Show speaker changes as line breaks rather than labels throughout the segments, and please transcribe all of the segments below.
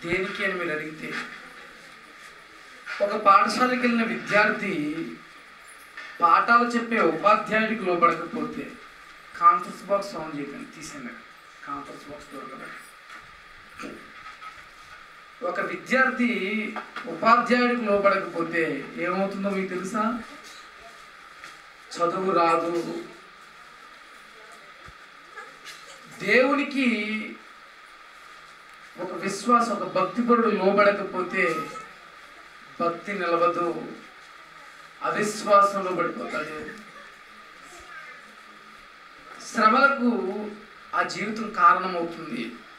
దేనికి అని మీరు అడిగితే ఒక పాఠశాలకు వెళ్ళిన విద్యార్థి పాఠాలు చెప్పే ఉపాధ్యాయుడికి లోబడకపోతే కాన్ఫరెన్స్ బాక్స్ ఆన్ చేయకండి తీసేయండి కాన్ఫరెన్స్ బాక్స్ దొరకదండి ఒక విద్యార్థి ఉపాధ్యాయుడికి లోబడకపోతే ఏమవుతుందో మీకు తెలుసా చదువు రాదు దేవునికి ఒక విశ్వాసం ఒక భక్తిపరుడు లోబడకపోతే భక్తి నిలవదు అవిశ్వాసంలో పడిపోతాడు శ్రమలకు ఆ జీవితం కారణమవుతుంది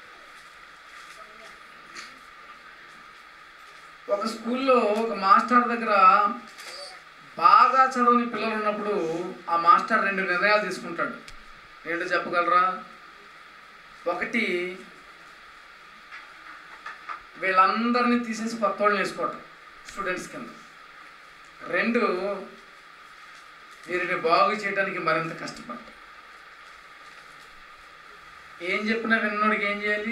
ఒక స్కూల్లో ఒక మాస్టర్ దగ్గర బాగా చదవని పిల్లలు ఉన్నప్పుడు ఆ మాస్టర్ రెండు నిర్ణయాలు తీసుకుంటాడు ఏంటో చెప్పగలరా ఒకటి వీళ్ళందరినీ తీసేసి కొత్త వాళ్ళని వేసుకోవటం స్టూడెంట్స్ కింద రెండు వీరిని బాగు చేయడానికి మరింత కష్టపడటం ఏం చెప్పినా విన్నోడికి ఏం చేయాలి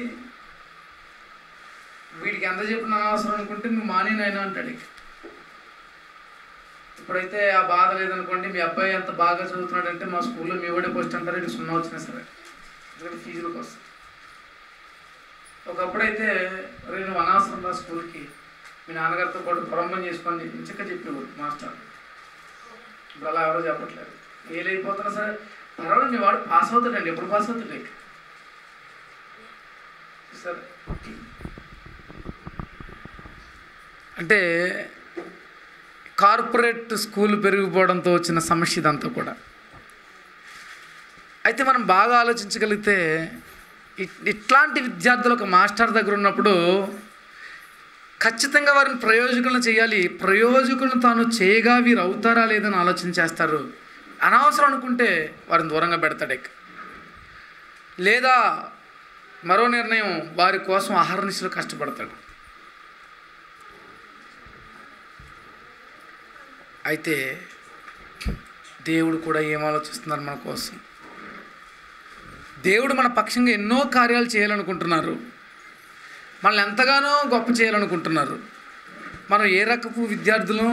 వీడికి ఎంత చెప్పినా అవసరం అనుకుంటే నువ్వు మానేనైనా అంటాడు ఇక ఇప్పుడైతే ఆ బాధ లేదనుకోండి మీ అబ్బాయి ఎంత బాగా చదువుతున్నాడంటే మా స్కూల్లో మీ వాడే పోస్ట్ అంటారు ఇటు సున్నా వచ్చినా సరే ఎందుకంటే ఫీజుల కోసం ఒకప్పుడైతే రే నువ్వు అనవసరం రా స్కూల్కి మీ నాన్నగారితో పాటు పొలంబం చేసుకోండి ఇంచక్క చెప్పేవాడు మాస్టర్ ఇప్పుడు అలా ఎవరో చెప్పట్లేదు ఏలైపోతున్నా సరే పర్వాలేదు మీ వాడు పాస్ అవుతాడండి ఎప్పుడు పాస్ అవుతాడు ఇక సరే అంటే కార్పొరేట్ స్కూల్ పెరిగిపోవడంతో వచ్చిన సమస్య ఇదంతా కూడా అయితే మనం బాగా ఆలోచించగలిగితే ఇ- ఇట్లాంటి విద్యార్థులు ఒక మాస్టర్ దగ్గర ఉన్నప్పుడు ఖచ్చితంగా వారిని ప్రయోజకులను చేయాలి ప్రయోజకులను తాను చేయగా వీరు అవుతారా లేదని ఆలోచన చేస్తారు అనవసరం అనుకుంటే వారిని దూరంగా పెడతాడు ఇక లేదా మరో నిర్ణయం వారి కోసం ఆహారనిశలు కష్టపడతాడు అయితే దేవుడు కూడా ఏం ఆలోచిస్తున్నారు మన కోసం దేవుడు మన పక్షంగా ఎన్నో కార్యాలు చేయాలనుకుంటున్నారు మనల్ని ఎంతగానో గొప్ప చేయాలనుకుంటున్నారు మనం ఏ రకపు విద్యార్థులం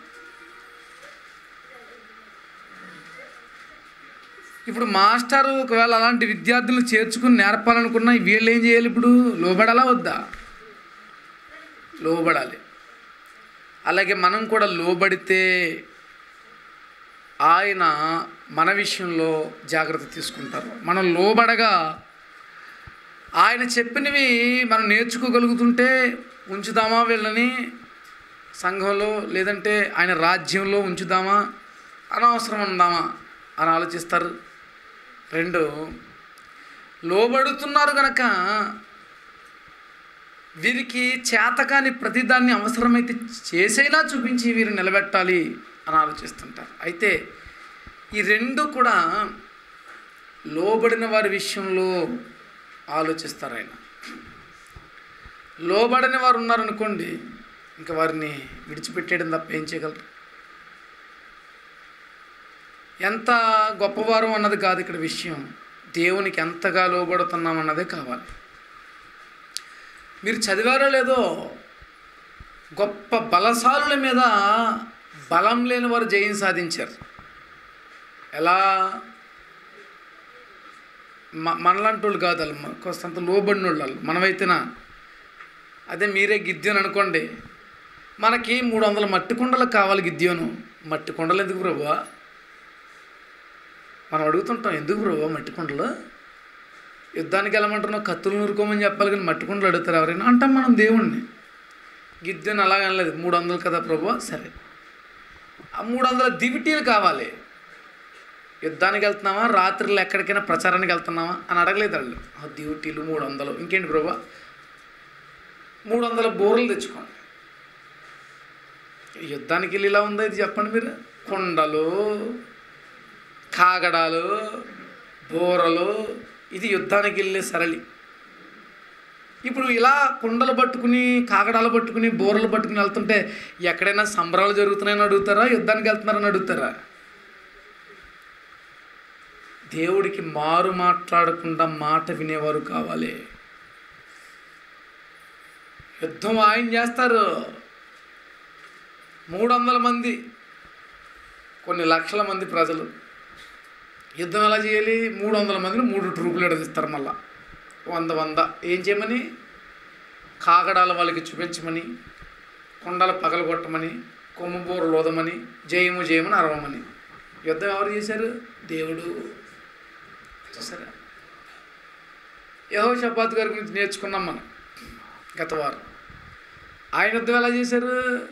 ఇప్పుడు మాస్టారు ఒకవేళ అలాంటి విద్యార్థులను చేర్చుకుని నేర్పాలనుకున్నా వీళ్ళు ఏం చేయాలి ఇప్పుడు లోబడాలా వద్దా లోబడాలి అలాగే మనం కూడా లోబడితే ఆయన మన విషయంలో జాగ్రత్త తీసుకుంటారు మనం లోబడగా ఆయన చెప్పినవి మనం నేర్చుకోగలుగుతుంటే ఉంచుదామా వీళ్ళని సంఘంలో లేదంటే ఆయన రాజ్యంలో ఉంచుదామా అనవసరం ఉందామా అని ఆలోచిస్తారు రెండు లోబడుతున్నారు కనుక వీరికి చేతకాని ప్రతిదాన్ని అవసరమైతే చేసైనా చూపించి వీరు నిలబెట్టాలి అని ఆలోచిస్తుంటారు అయితే ఈ రెండు కూడా లోబడిన వారి విషయంలో ఆలోచిస్తారు ఆయన లోబడని వారు ఉన్నారనుకోండి ఇంకా వారిని విడిచిపెట్టేయడం తప్ప ఏం చేయగలరు ఎంత గొప్పవారం అన్నది కాదు ఇక్కడ విషయం దేవునికి ఎంతగా లోబడుతున్నాం అన్నదే కావాలి మీరు చదివారో లేదో గొప్ప బలశాలుల మీద బలం లేని వారు జయం సాధించారు ఎలా మ మనలాంటి వాళ్ళు కాదు వాళ్ళు మ- కొంత లోబడిన వాళ్ళు మనమైతేనా అదే మీరే గిద్యోని అనుకోండి మనకి మూడు వందల మట్టి కుండలు కావాలి గిద్యోను మట్టి కుండలు ఎందుకు ప్రభువా మనం అడుగుతుంటాం ఎందుకు ప్రభు మట్టి కుండలు యుద్ధానికి వెళ్ళమంటున్నావు కత్తులు నూరుకోమని చెప్పాలి కానీ మట్టి కుండలు అడుగుతారు ఎవరైనా అంటాం మనం దేవుణ్ణి గిద్దెని అలాగ అనలేదు మూడు వందలు కదా ప్రభు సరే ఆ మూడు వందల దివిటీలు కావాలి యుద్ధానికి వెళ్తున్నామా రాత్రులు ఎక్కడికైనా ప్రచారానికి వెళ్తున్నామా అని అడగలేదు వాళ్ళు ఆ డ్యూటీలు మూడు వందలు ఇంకేంటి ప్రభా మూడు వందల బోర్లు తెచ్చుకోండి యుద్ధానికి వెళ్ళి ఇలా ఉందా ఇది చెప్పండి మీరు కొండలు కాగడాలు బోరలు ఇది యుద్ధానికి వెళ్ళే సరళి ఇప్పుడు ఇలా కుండలు పట్టుకుని కాగడాలు పట్టుకుని బోరలు పట్టుకుని వెళ్తుంటే ఎక్కడైనా సంబరాలు జరుగుతున్నాయని అడుగుతారా యుద్ధానికి వెళ్తున్నారని అడుగుతారా దేవుడికి మారు మాట్లాడకుండా మాట వినేవారు కావాలి యుద్ధం ఆయన చేస్తారు మూడు వందల మంది కొన్ని లక్షల మంది ప్రజలు యుద్ధం ఎలా చేయాలి మూడు వందల మందిని మూడు ట్రూపులు ఎడదీస్తారు మళ్ళా వంద వంద ఏం చేయమని కాగడాల వాళ్ళకి చూపించమని కొండల పగలగొట్టమని కొమ్ముబూర లోదమని జయము జయమని అరవమని యుద్ధం ఎవరు చేశారు దేవుడు చూసారా యహో షపాత్ గారి గురించి నేర్చుకున్నాం మనం గత వారం ఆయన యుద్ధం ఎలా చేశారు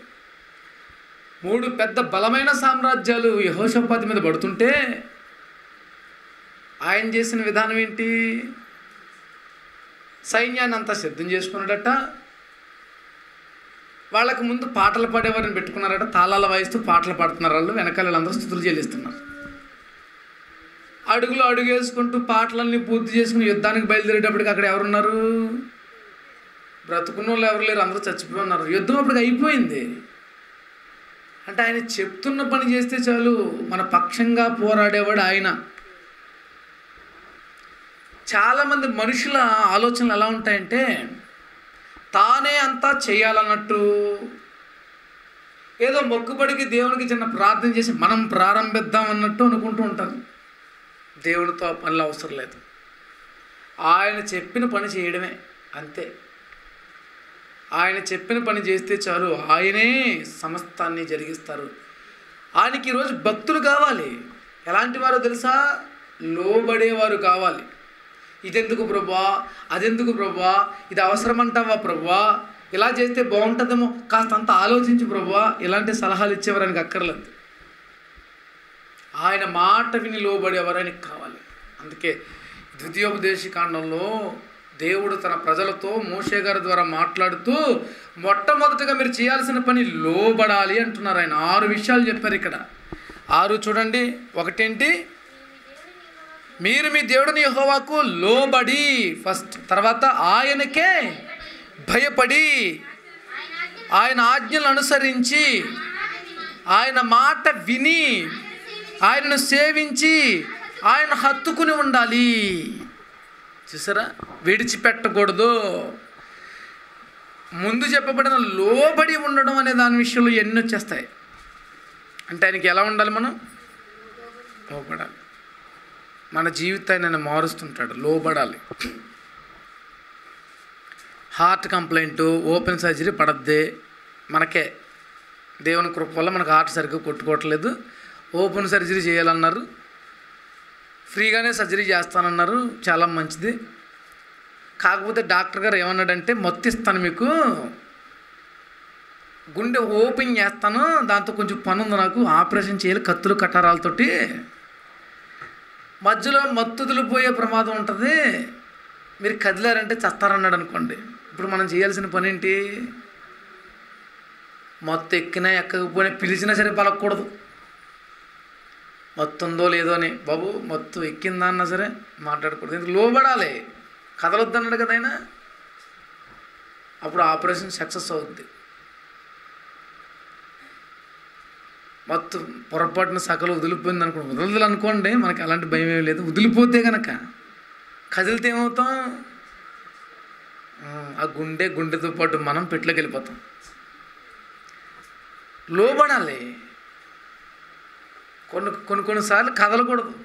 మూడు పెద్ద బలమైన సామ్రాజ్యాలు యహోషపాతి మీద పడుతుంటే ఆయన చేసిన విధానం ఏంటి సైన్యాన్ని అంతా సిద్ధం చేసుకున్నాడట వాళ్ళకు ముందు పాటలు పాడేవారిని పెట్టుకున్నారట తాళాల వాయిస్తూ పాటలు పాడుతున్నారు వాళ్ళు వెనకాల వాళ్ళందరూ స్థుతులు చెల్లిస్తున్నారు అడుగులు అడుగు వేసుకుంటూ పాటలన్నీ పూర్తి చేసుకుని యుద్ధానికి బయలుదేరేటప్పటికి అక్కడ ఎవరున్నారు బ్రతుకున్న వాళ్ళు ఎవరు లేరు అందరూ చచ్చిపోయి ఉన్నారు యుద్ధం అప్పటికి అయిపోయింది అంటే ఆయన చెప్తున్న పని చేస్తే చాలు మన పక్షంగా పోరాడేవాడు ఆయన చాలామంది మనుషుల ఆలోచనలు ఎలా ఉంటాయంటే తానే అంతా చేయాలన్నట్టు ఏదో మొక్కుబడికి దేవునికి చిన్న ప్రార్థన చేసి మనం ప్రారంభిద్దాం అన్నట్టు అనుకుంటూ ఉంటారు దేవుడితో ఆ పనులు అవసరం లేదు ఆయన చెప్పిన పని చేయడమే అంతే ఆయన చెప్పిన పని చేస్తే చాలు ఆయనే సమస్తాన్ని జరిగిస్తారు ఆయనకి ఈరోజు భక్తులు కావాలి ఎలాంటి వారో తెలుసా లోబడేవారు కావాలి ఇదెందుకు ప్రభా అదెందుకు ప్రభా ఇది అవసరమంటావా ప్రభా ఇలా చేస్తే బాగుంటుందేమో కాస్త అంత ఆలోచించు ప్రభా ఇలాంటి సలహాలు ఇచ్చేవారు ఆయనకి అక్కర్లేదు ఆయన మాట విని లోబడేవారు ఆయనకి కావాలి అందుకే ద్వితీయోపదేశ కాండంలో దేవుడు తన ప్రజలతో మోషే గారి ద్వారా మాట్లాడుతూ మొట్టమొదటిగా మీరు చేయాల్సిన పని లోబడాలి అంటున్నారు ఆయన ఆరు విషయాలు చెప్పారు ఇక్కడ ఆరు చూడండి ఒకటేంటి మీరు మీ దేవుడిని యెహోవాకు లోబడి ఫస్ట్ తర్వాత ఆయనకే భయపడి ఆయన ఆజ్ఞలు అనుసరించి ఆయన మాట విని ఆయనను సేవించి ఆయన హత్తుకుని ఉండాలి చూసారా విడిచిపెట్టకూడదు ముందు చెప్పబడిన లోబడి ఉండడం అనే దాని విషయంలో ఎన్ని వచ్చేస్తాయి అంటే ఆయనకి ఎలా ఉండాలి మనం లోబడాలి మన జీవితాన్ని ఆయన మారుస్తుంటాడు లోబడాలి హార్ట్ కంప్లైంట్ ఓపెన్ సర్జరీ పడద్దే మనకే దేవుని కృప వల్ల మనకు హార్ట్ సరిగ్గా కొట్టుకోవట్లేదు ఓపెన్ సర్జరీ చేయాలన్నారు ఫ్రీగానే సర్జరీ చేస్తానన్నారు చాలా మంచిది కాకపోతే డాక్టర్ గారు ఏమన్నాడంటే మత్తు ఇస్తాను మీకు గుండె ఓపెన్ చేస్తాను దాంతో కొంచెం పని ఉంది నాకు ఆపరేషన్ చేయాలి కత్తులు కటారాలతోటి మధ్యలో మత్తుదులు పోయే ప్రమాదం ఉంటుంది మీరు కదిలారంటే చస్తారన్నాడు అనుకోండి ఇప్పుడు మనం చేయాల్సిన పని ఏంటి మత్తు ఎక్కినా ఎక్కకపోయినా పిలిచినా సరే పలకూడదు మత్తు ఉందో లేదో అని బాబు మత్తు ఎక్కిందా అన్నా సరే మాట్లాడకూడదు ఎందుకు లోబడాలి కదలొద్దు అన్నాడు కదా ఆయన అప్పుడు ఆపరేషన్ సక్సెస్ అవుద్ది మొత్తం పొరపాటున సకలు వదిలిపోయింది అనుకోండి వదలదు అనుకోండి మనకి అలాంటి భయం ఏం లేదు వదిలిపోతే కనుక కదిలితే ఏమవుతాం ఆ, ఆ గుండె గుండెతో పాటు మనం పెట్లోకి వెళ్ళిపోతాం లోబడాలి కొన్ని కొన్ని కొన్నిసార్లు కదలకూడదు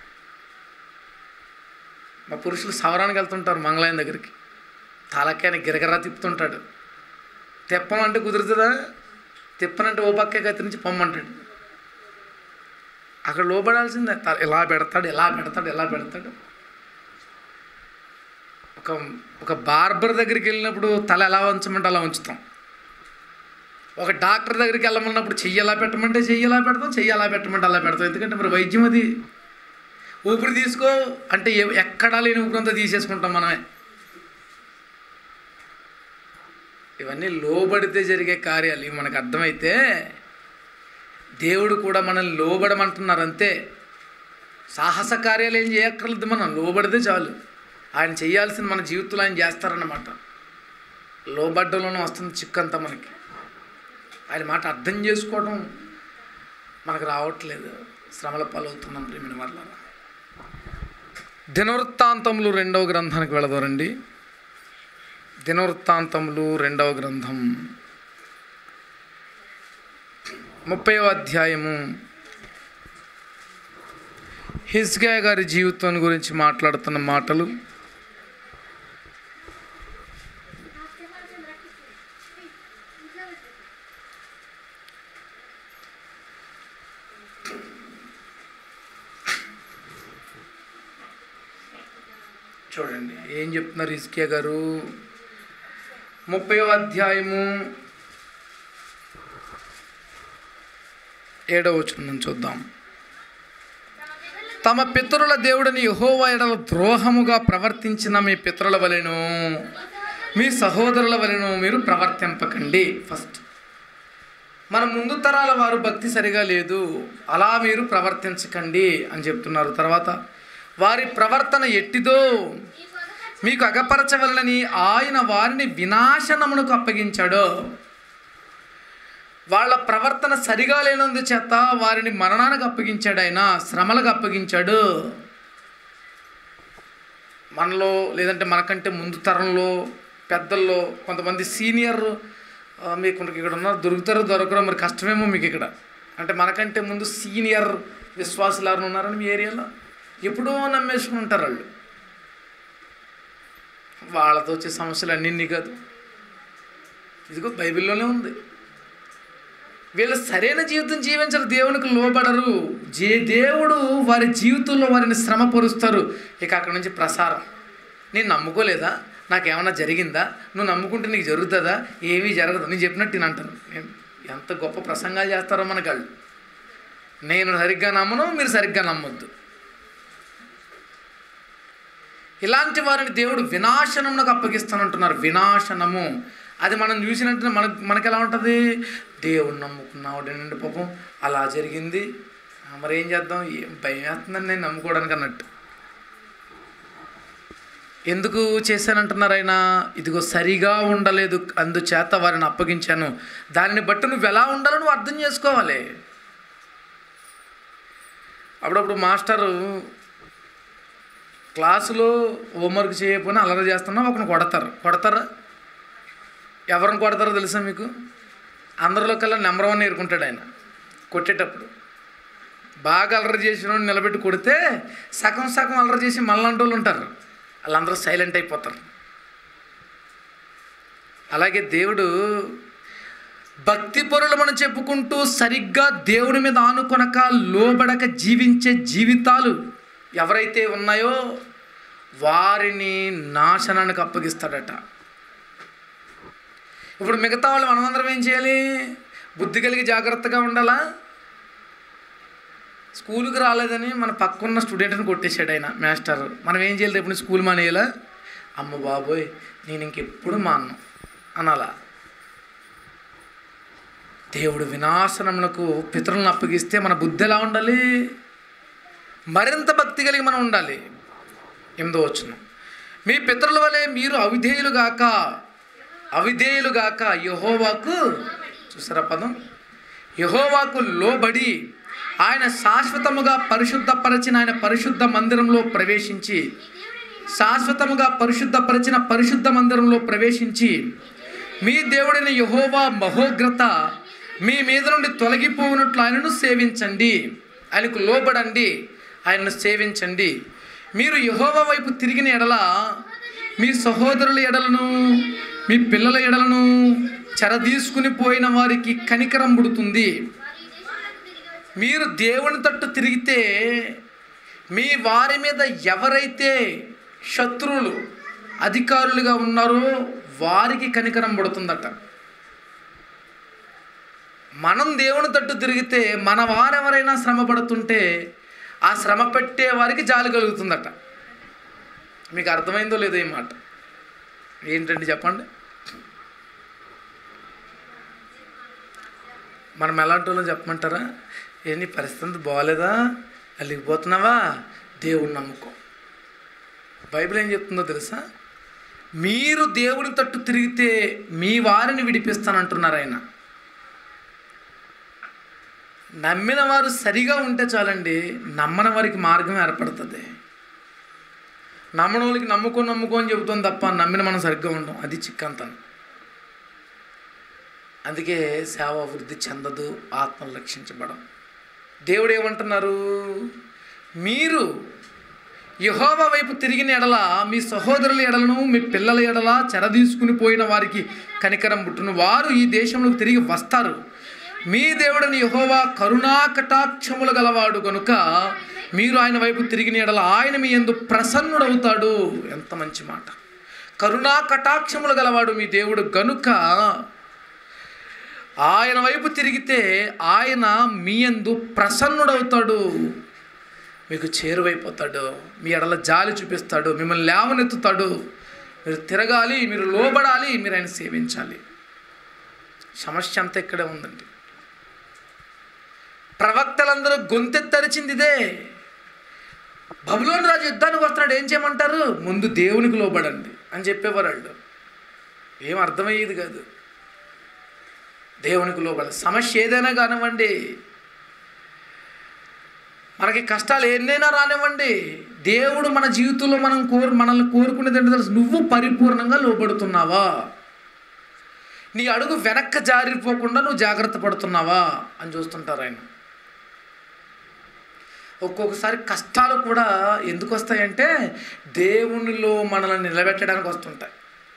మా పురుషులు సవరానికి వెళ్తుంటారు మంగళాయం దగ్గరికి తలకాయని గిరగరా తిప్పుతుంటాడు తిప్పమంటే కుదురుతుందా తిప్పనంటే ఓ పక్కే గతి నుంచి పొమ్మంటాడు అక్కడ లోబడాల్సిందే త- ఇలా పెడతాడు ఇలా పెడతాడు ఇలా పెడతాడు ఒక ఒక బార్బర్ దగ్గరికి వెళ్ళినప్పుడు తల ఎలా ఉంచమంటే అలా ఉంచుతాం ఒక డాక్టర్ దగ్గరికి వెళ్ళమన్నప్పుడు చెయ్యి ఎలా పెట్టమంటే చెయ్యి ఎలా పెడతాం చెయ్యి ఎలా పెట్టమంటే అలా పెడతాం ఎందుకంటే మరి వైద్యం అది ఊపిరి తీసుకో అంటే ఎ- ఎక్కడా లేని ఊపిరంతా తీసేసుకుంటాం మనమే ఇవన్నీ లోబడితే జరిగే కార్యాలు ఇవి మనకు అర్థమైతే దేవుడు కూడా మనల్ని లోబడమంటున్నారు అంతే సాహస కార్యాలు ఏం చేయక్కర్లేదు మనం లోబడితే చాలు ఆయన చేయాల్సింది మన జీవితంలో ఆయన చేస్తారన్నమాట లోబడ్డలోనే వస్తుంది చిక్కంతా మనకి ఆయన మాట అర్థం చేసుకోవడం మనకు రావట్లేదు శ్రమల పాలవుతున్నాం ప్రేమిన వల్ల దినవృత్తాంతములు రెండవ గ్రంథానికి వెళదారండి దినవృత్తాంతములు రెండవ గ్రంథం ముప్పైవ అధ్యాయము హిజ్గా గారి జీవితం గురించి మాట్లాడుతున్న మాటలు చూడండి ఏం చెప్తున్నారు హిజ్కియా గారు ముప్పైవ అధ్యాయము ఏడవ వచనం చూద్దాం తమ పితరుల దేవుడిని యహోవా ఎడల ద్రోహముగా ప్రవర్తించిన మీ పితరుల వలెను మీ సహోదరుల వలెను మీరు ప్రవర్తింపకండి ఫస్ట్ మన ముందు తరాల వారు భక్తి సరిగా లేదు అలా మీరు ప్రవర్తించకండి అని చెప్తున్నారు తర్వాత వారి ప్రవర్తన ఎట్టిదో మీకు అగపరచవలనని ఆయన వారిని వినాశనమునకు అప్పగించాడు వాళ్ళ ప్రవర్తన సరిగా లేనందు చేత వారిని మరణానికి అప్పగించాడు ఆయన శ్రమలకు అప్పగించాడు మనలో లేదంటే మనకంటే ముందు తరంలో పెద్దల్లో కొంతమంది సీనియర్ ఆ, మీకు ఇక్కడ ఉన్నారు దొరుకుతారో దొరకరో మరి కష్టమేమో మీకు ఇక్కడ అంటే మనకంటే ముందు సీనియర్ విశ్వాసులు ఎవరు ఉన్నారని మీ ఏరియాలో ఎప్పుడో నమ్మేసుకుని ఉంటారు వాళ్ళు వాళ్ళతో వచ్చే సమస్యలు అన్నీ కాదు ఇదిగో బైబిల్లోనే ఉంది వీళ్ళు సరైన జీవితం జీవించరు దేవునికి లోబడరు జే దేవుడు వారి జీవితంలో వారిని శ్రమపరుస్తారు ఇక అక్కడ నుంచి ప్రసారం నేను నమ్ముకోలేదా నాకేమన్నా జరిగిందా నువ్వు నమ్ముకుంటే నీకు జరుగుతుందా ఏమీ జరగదు నేను చెప్పినట్టు నేను అంటాను నేను ఎంత గొప్ప ప్రసంగాలు చేస్తారో మనకాళ్ళు నేను సరిగ్గా నమ్మను మీరు సరిగ్గా నమ్మొద్దు ఇలాంటి వారిని దేవుడు వినాశనమునకు అప్పగిస్తానంటున్నారు వినాశనము అది మనం చూసినట్టు మనకు మనకి ఎలా ఉంటుంది దేవుడు నమ్ముకున్నాడు నుండి పాపం అలా జరిగింది ఆ, మరి ఏం చేద్దాం ఏం భయం వేస్తుందని నేను నమ్ముకోవడానికి అన్నట్టు ఎందుకు చేశానంటున్నారు ఆయన ఇదిగో సరిగా ఉండలేదు అందుచేత వారిని అప్పగించాను దాన్ని బట్టి నువ్వు ఎలా ఉండాలో నువ్వు అర్థం చేసుకోవాలి అప్పుడప్పుడు మాస్టరు క్లాసులో హోంవర్క్ చేయకపోయినా అలర చేస్తున్నా ఒకరిని కొడతారు కొడతారా ఎవరిని కొడతారో తెలుసా మీకు అందరిలో కల్లా నెంబర్ వన్ ఏరుకుంటాడు ఆయన కొట్టేటప్పుడు బాగా అలరి చేసిన వాడిని నిలబెట్టి కొడితే సగం సగం అలరి చేసి మళ్ళంటి వాళ్ళు ఉంటారు వాళ్ళందరూ సైలెంట్ అయిపోతారు అలాగే దేవుడు భక్తి పరులు మనం చెప్పుకుంటూ సరిగ్గా దేవుడి మీద ఆనుకొనక లోబడక జీవించే జీవితాలు ఎవరైతే ఉన్నాయో వారిని నాశనానికి అప్పగిస్తాడట ఇప్పుడు మిగతా వాళ్ళు మనమందరం ఏం చేయాలి బుద్ధి కలిగి జాగ్రత్తగా ఉండాలా స్కూల్కి రాలేదని మన పక్కన్న స్టూడెంట్ని కొట్టేశాడు ఆయన మాస్టర్ మనం ఏం చేయాలి రేపు నుంచి స్కూల్ మానేయాలా అమ్మ బాబోయ్ నేను ఇంకెప్పుడు మాన్ను అనాలా దేవుడు వినాశనములకు పితరులను అప్పగిస్తే మన బుద్ధి ఎలా ఉండాలి మరింత భక్తి కలిగి మనం ఉండాలి ఎనిమిదో వచ్చును మీ పితరుల వలె మీరు అవిధేయులుగాక అవిధేయులుగాక యహోవాకు చూసారా పదం యహోవాకు లోబడి ఆయన శాశ్వతముగా పరిశుద్ధపరచిన ఆయన పరిశుద్ధ మందిరంలో ప్రవేశించి శాశ్వతముగా పరిశుద్ధపరిచిన పరిశుద్ధ మందిరంలో ప్రవేశించి మీ దేవుడైన యహోవా మహోగ్రత మీ మీద నుండి తొలగిపోయినట్లు ఆయనను సేవించండి ఆయనకు లోబడండి ఆయనను సేవించండి మీరు యహోవా వైపు తిరిగిన ఎడల మీ సహోదరుల ఎడలను మీ పిల్లల ఎడలను చెరదీసుకుని పోయిన వారికి కనికరం పుడుతుంది మీరు దేవుని తట్టు తిరిగితే మీ వారి మీద ఎవరైతే శత్రువులు అధికారులుగా ఉన్నారో వారికి కనికరం పడుతుందట మనం దేవుని తట్టు తిరిగితే మన వారెవరైనా శ్రమ పడుతుంటే ఆ శ్రమ పెట్టే వారికి జాలి కలుగుతుందట మీకు అర్థమైందో లేదో ఈ మాట ఏంటండి చెప్పండి మనం ఎలాంటి వాళ్ళని చెప్పమంటారా ఏ నీ పరిస్థితి బాగాలేదా అలిగిపోతున్నావా దేవుణ్ణి నమ్ముకో బైబిల్ ఏం చెప్తుందో తెలుసా మీరు దేవుని తట్టు తిరిగితే మీ వారిని విడిపిస్తానంటున్నారు ఆయన నమ్మిన వారు సరిగా ఉంటే చాలండి నమ్మని వారికి మార్గం ఏర్పడుతుంది నమ్మని వాళ్ళకి నమ్ముకో నమ్ముకో అని చెబుతాం తప్ప నమ్మిన మనం సరిగ్గా ఉంటాం అది చిక్కంతనం అందుకే సేవ వృద్ధి చెందదు ఆత్మలు రక్షించబడం దేవుడు ఏమంటున్నారు మీరు యహోవా వైపు తిరిగిన ఎడల మీ సహోదరుల ఎడలను మీ పిల్లల ఎడల చెరదీసుకుని పోయిన వారికి కనికరం పుట్టును వారు ఈ దేశంలోకి తిరిగి వస్తారు మీ దేవుడని యహోవా కరుణా కటాక్షములు గలవాడు కనుక మీరు ఆయన వైపు తిరిగిన ఎడల ఆయన మీ ఎందు ప్రసన్నుడవుతాడు ఎంత మంచి మాట కరుణా కటాక్షములు గలవాడు మీ దేవుడు గనుక ఆయన వైపు తిరిగితే ఆయన మీ యందు ప్రసన్నుడవుతాడు మీకు చేరువైపోతాడు మీ ఎడల జాలి చూపిస్తాడు మిమ్మల్ని లేవనెత్తుతాడు మీరు తిరగాలి మీరు లోబడాలి మీరు ఆయన సేవించాలి సమస్య అంతా ఇక్కడే ఉందండి ప్రవక్తలందరూ గొంతెత్తరిచింది ఇదే బబులోని రాజు యుద్ధానికి వస్తున్నాడు ఏం చేయమంటారు ముందు దేవునికి లోబడండి అని చెప్పేవారు వాళ్ళు ఏం అర్థమయ్యేది కాదు దేవునికి లోబడ సమస్య ఏదైనా కానివ్వండి మనకి కష్టాలు ఎన్నైనా రానివ్వండి దేవుడు మన జీవితంలో మనం కోరు మనల్ని కోరుకునేది ఏంటో తెలుసు నువ్వు పరిపూర్ణంగా లోబడుతున్నావా నీ అడుగు వెనక్క జారిపోకుండా నువ్వు జాగ్రత్త పడుతున్నావా అని చూస్తుంటారు ఆయన ఒక్కొక్కసారి కష్టాలు కూడా ఎందుకు వస్తాయంటే దేవునిలో మనల్ని నిలబెట్టడానికి వస్తుంటాయి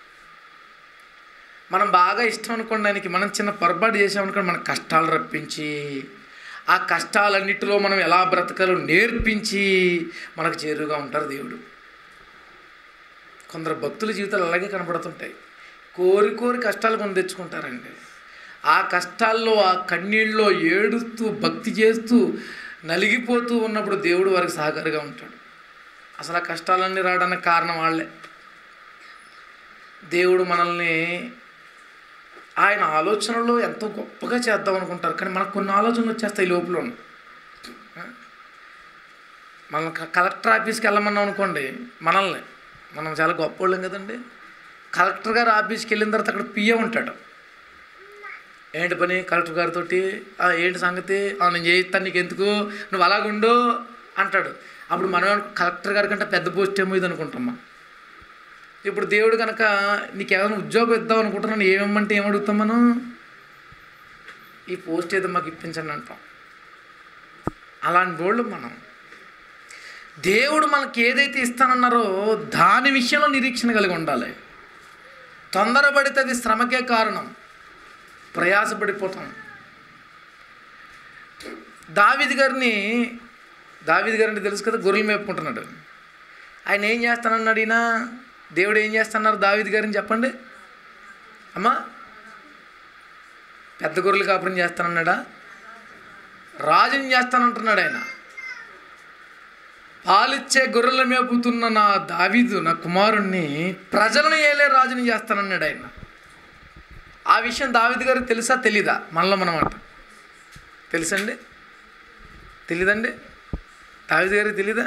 మనం బాగా ఇష్టం అనుకోండి ఆయనకి మనం చిన్న పొరపాటు చేసామనుకోండి మన కష్టాలు రప్పించి ఆ కష్టాలన్నిటిలో మనం ఎలా బ్రతకాలో నేర్పించి మనకు చేరుగా ఉంటారు దేవుడు కొందరు భక్తుల జీవితాలు అలాగే కనపడుతుంటాయి కోరి కోరి కష్టాలు కొని తెచ్చుకుంటారండి ఆ కష్టాల్లో ఆ కన్నీళ్ళలో ఏడుస్తూ భక్తి చేస్తూ నలిగిపోతూ ఉన్నప్పుడు దేవుడు వారికి సహకారిగా ఉంటాడు అసలు ఆ కష్టాలన్నీ రావడానికి కారణం వాళ్ళే దేవుడు మనల్ని ఆయన ఆలోచనలో ఎంతో గొప్పగా చేద్దాం అనుకుంటారు కానీ మనకు కొన్ని ఆలోచనలు వచ్చేస్తాయి లోపల మనం కలెక్టర్ ఆఫీస్కి వెళ్ళమన్నాం అనుకోండి మనల్ని మనం చాలా గొప్ప వాళ్ళం కదండి కలెక్టర్ గారు ఆఫీస్కి వెళ్ళిన తర్వాత అక్కడ పిఏ ఉంటాడు ఏంటి పని కలెక్టర్ గారితో ఏంటి సంగతి "ఆ, నేను చేయిస్తాను నీకు ఎందుకు నువ్వు అలాగుండు అంటాడు అప్పుడు మనం ఏమనుకో- కలెక్టర్ గారి కంటే పెద్ద పోస్ట్ ఏమో ఇది అనుకుంటాం మనం ఇప్పుడు దేవుడు కనుక నీకు ఏమైనా ఉద్యోగం ఇద్దాం అనుకుంటున్నాను ఏమమ్మంటే ఏమడుగుతాం మనం ఈ పోస్ట్ ఏదో మాకు ఇప్పించండి అంటాం అలాంటి వాళ్ళు మనం దేవుడు మనకి ఏదైతే ఇస్తానన్నారో దాని విషయంలో నిరీక్షణ కలిగి ఉండాలి తొందరపడితే అది శ్రమకే కారణం ప్రయాసపడిపోతాం దావిది గారిని దావిది గారిని తెలుసు కదా గొర్రెలు మేపుకుంటున్నాడు ఆయన ఏం చేస్తానన్నాడు ఈయన దేవుడు ఏం చేస్తున్నారు దావిది గారిని చెప్పండి అమ్మా పెద్ద గొర్రెలు కాపురం చేస్తానన్నాడా రాజుని చేస్తానంటున్నాడు ఆయన పాలిచ్చే గొర్రెల మేపుతున్న నా దావీదు నా కుమారుణ్ణి ప్రజలను ఏలే రాజుని చేస్తానన్నాడు ఆయన ఆ విషయం దావీదు గారికి తెలుసా తెలీదా మనలో మనమాట తెలుసండి తెలీదండి దావీదు గారికి తెలీదా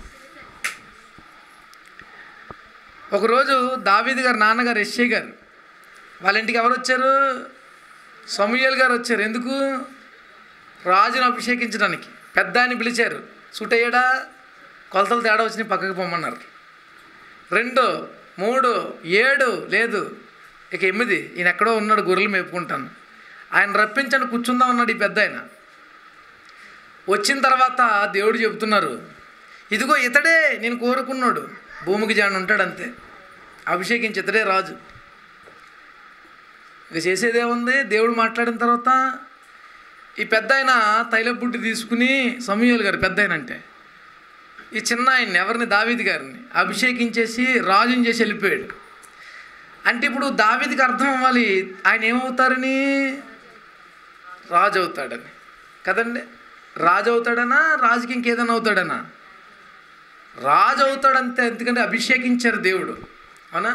ఒకరోజు దావీదు గారు నాన్నగారు ఎస్ఐ గారు వాళ్ళ ఇంటికి ఎవరు వచ్చారు సమూయేల్ గారు వచ్చారు ఎందుకు రాజును అభిషేకించడానికి పెద్ద ఆయన పిలిచారు సూట్ అయ్యాడా కొలతలు తేడా వచ్చినాయి పక్కకి పొమ్మన్నారు రెండు మూడు ఏడు లేదు ఇక ఎనిమిది ఈయన ఎక్కడో ఉన్నాడు గొర్రెలు మేపుకుంటాను ఆయన రప్పించండి కూర్చుందాం అన్నాడు ఈ పెద్ద ఆయన వచ్చిన తర్వాత దేవుడు చెబుతున్నారు ఇదిగో ఇతడే నేను కోరుకున్నాడు భూమికి జాను ఉంటాడు అంతే అభిషేకించి ఇతడే రాజు ఇక చేసేదేముంది దేవుడు మాట్లాడిన తర్వాత ఈ పెద్ద ఆయన తైలబుడ్డి తీసుకుని సమూహలు గారు పెద్ద ఆయన అంటే ఈ చిన్న ఆయన్ని ఎవరిని దావీది గారిని అభిషేకించేసి రాజుని చేసి వెళ్ళిపోయాడు అంటే ఇప్పుడు దావీదికి అర్థం అవ్వాలి ఆయన ఏమవుతారని రాజు అవుతాడని కదండి రాజు అవుతాడనా రాజుకి ఇంకేదైనా అవుతాడనా రాజు అవుతాడంతే ఎందుకంటే అభిషేకించారు దేవుడు అవునా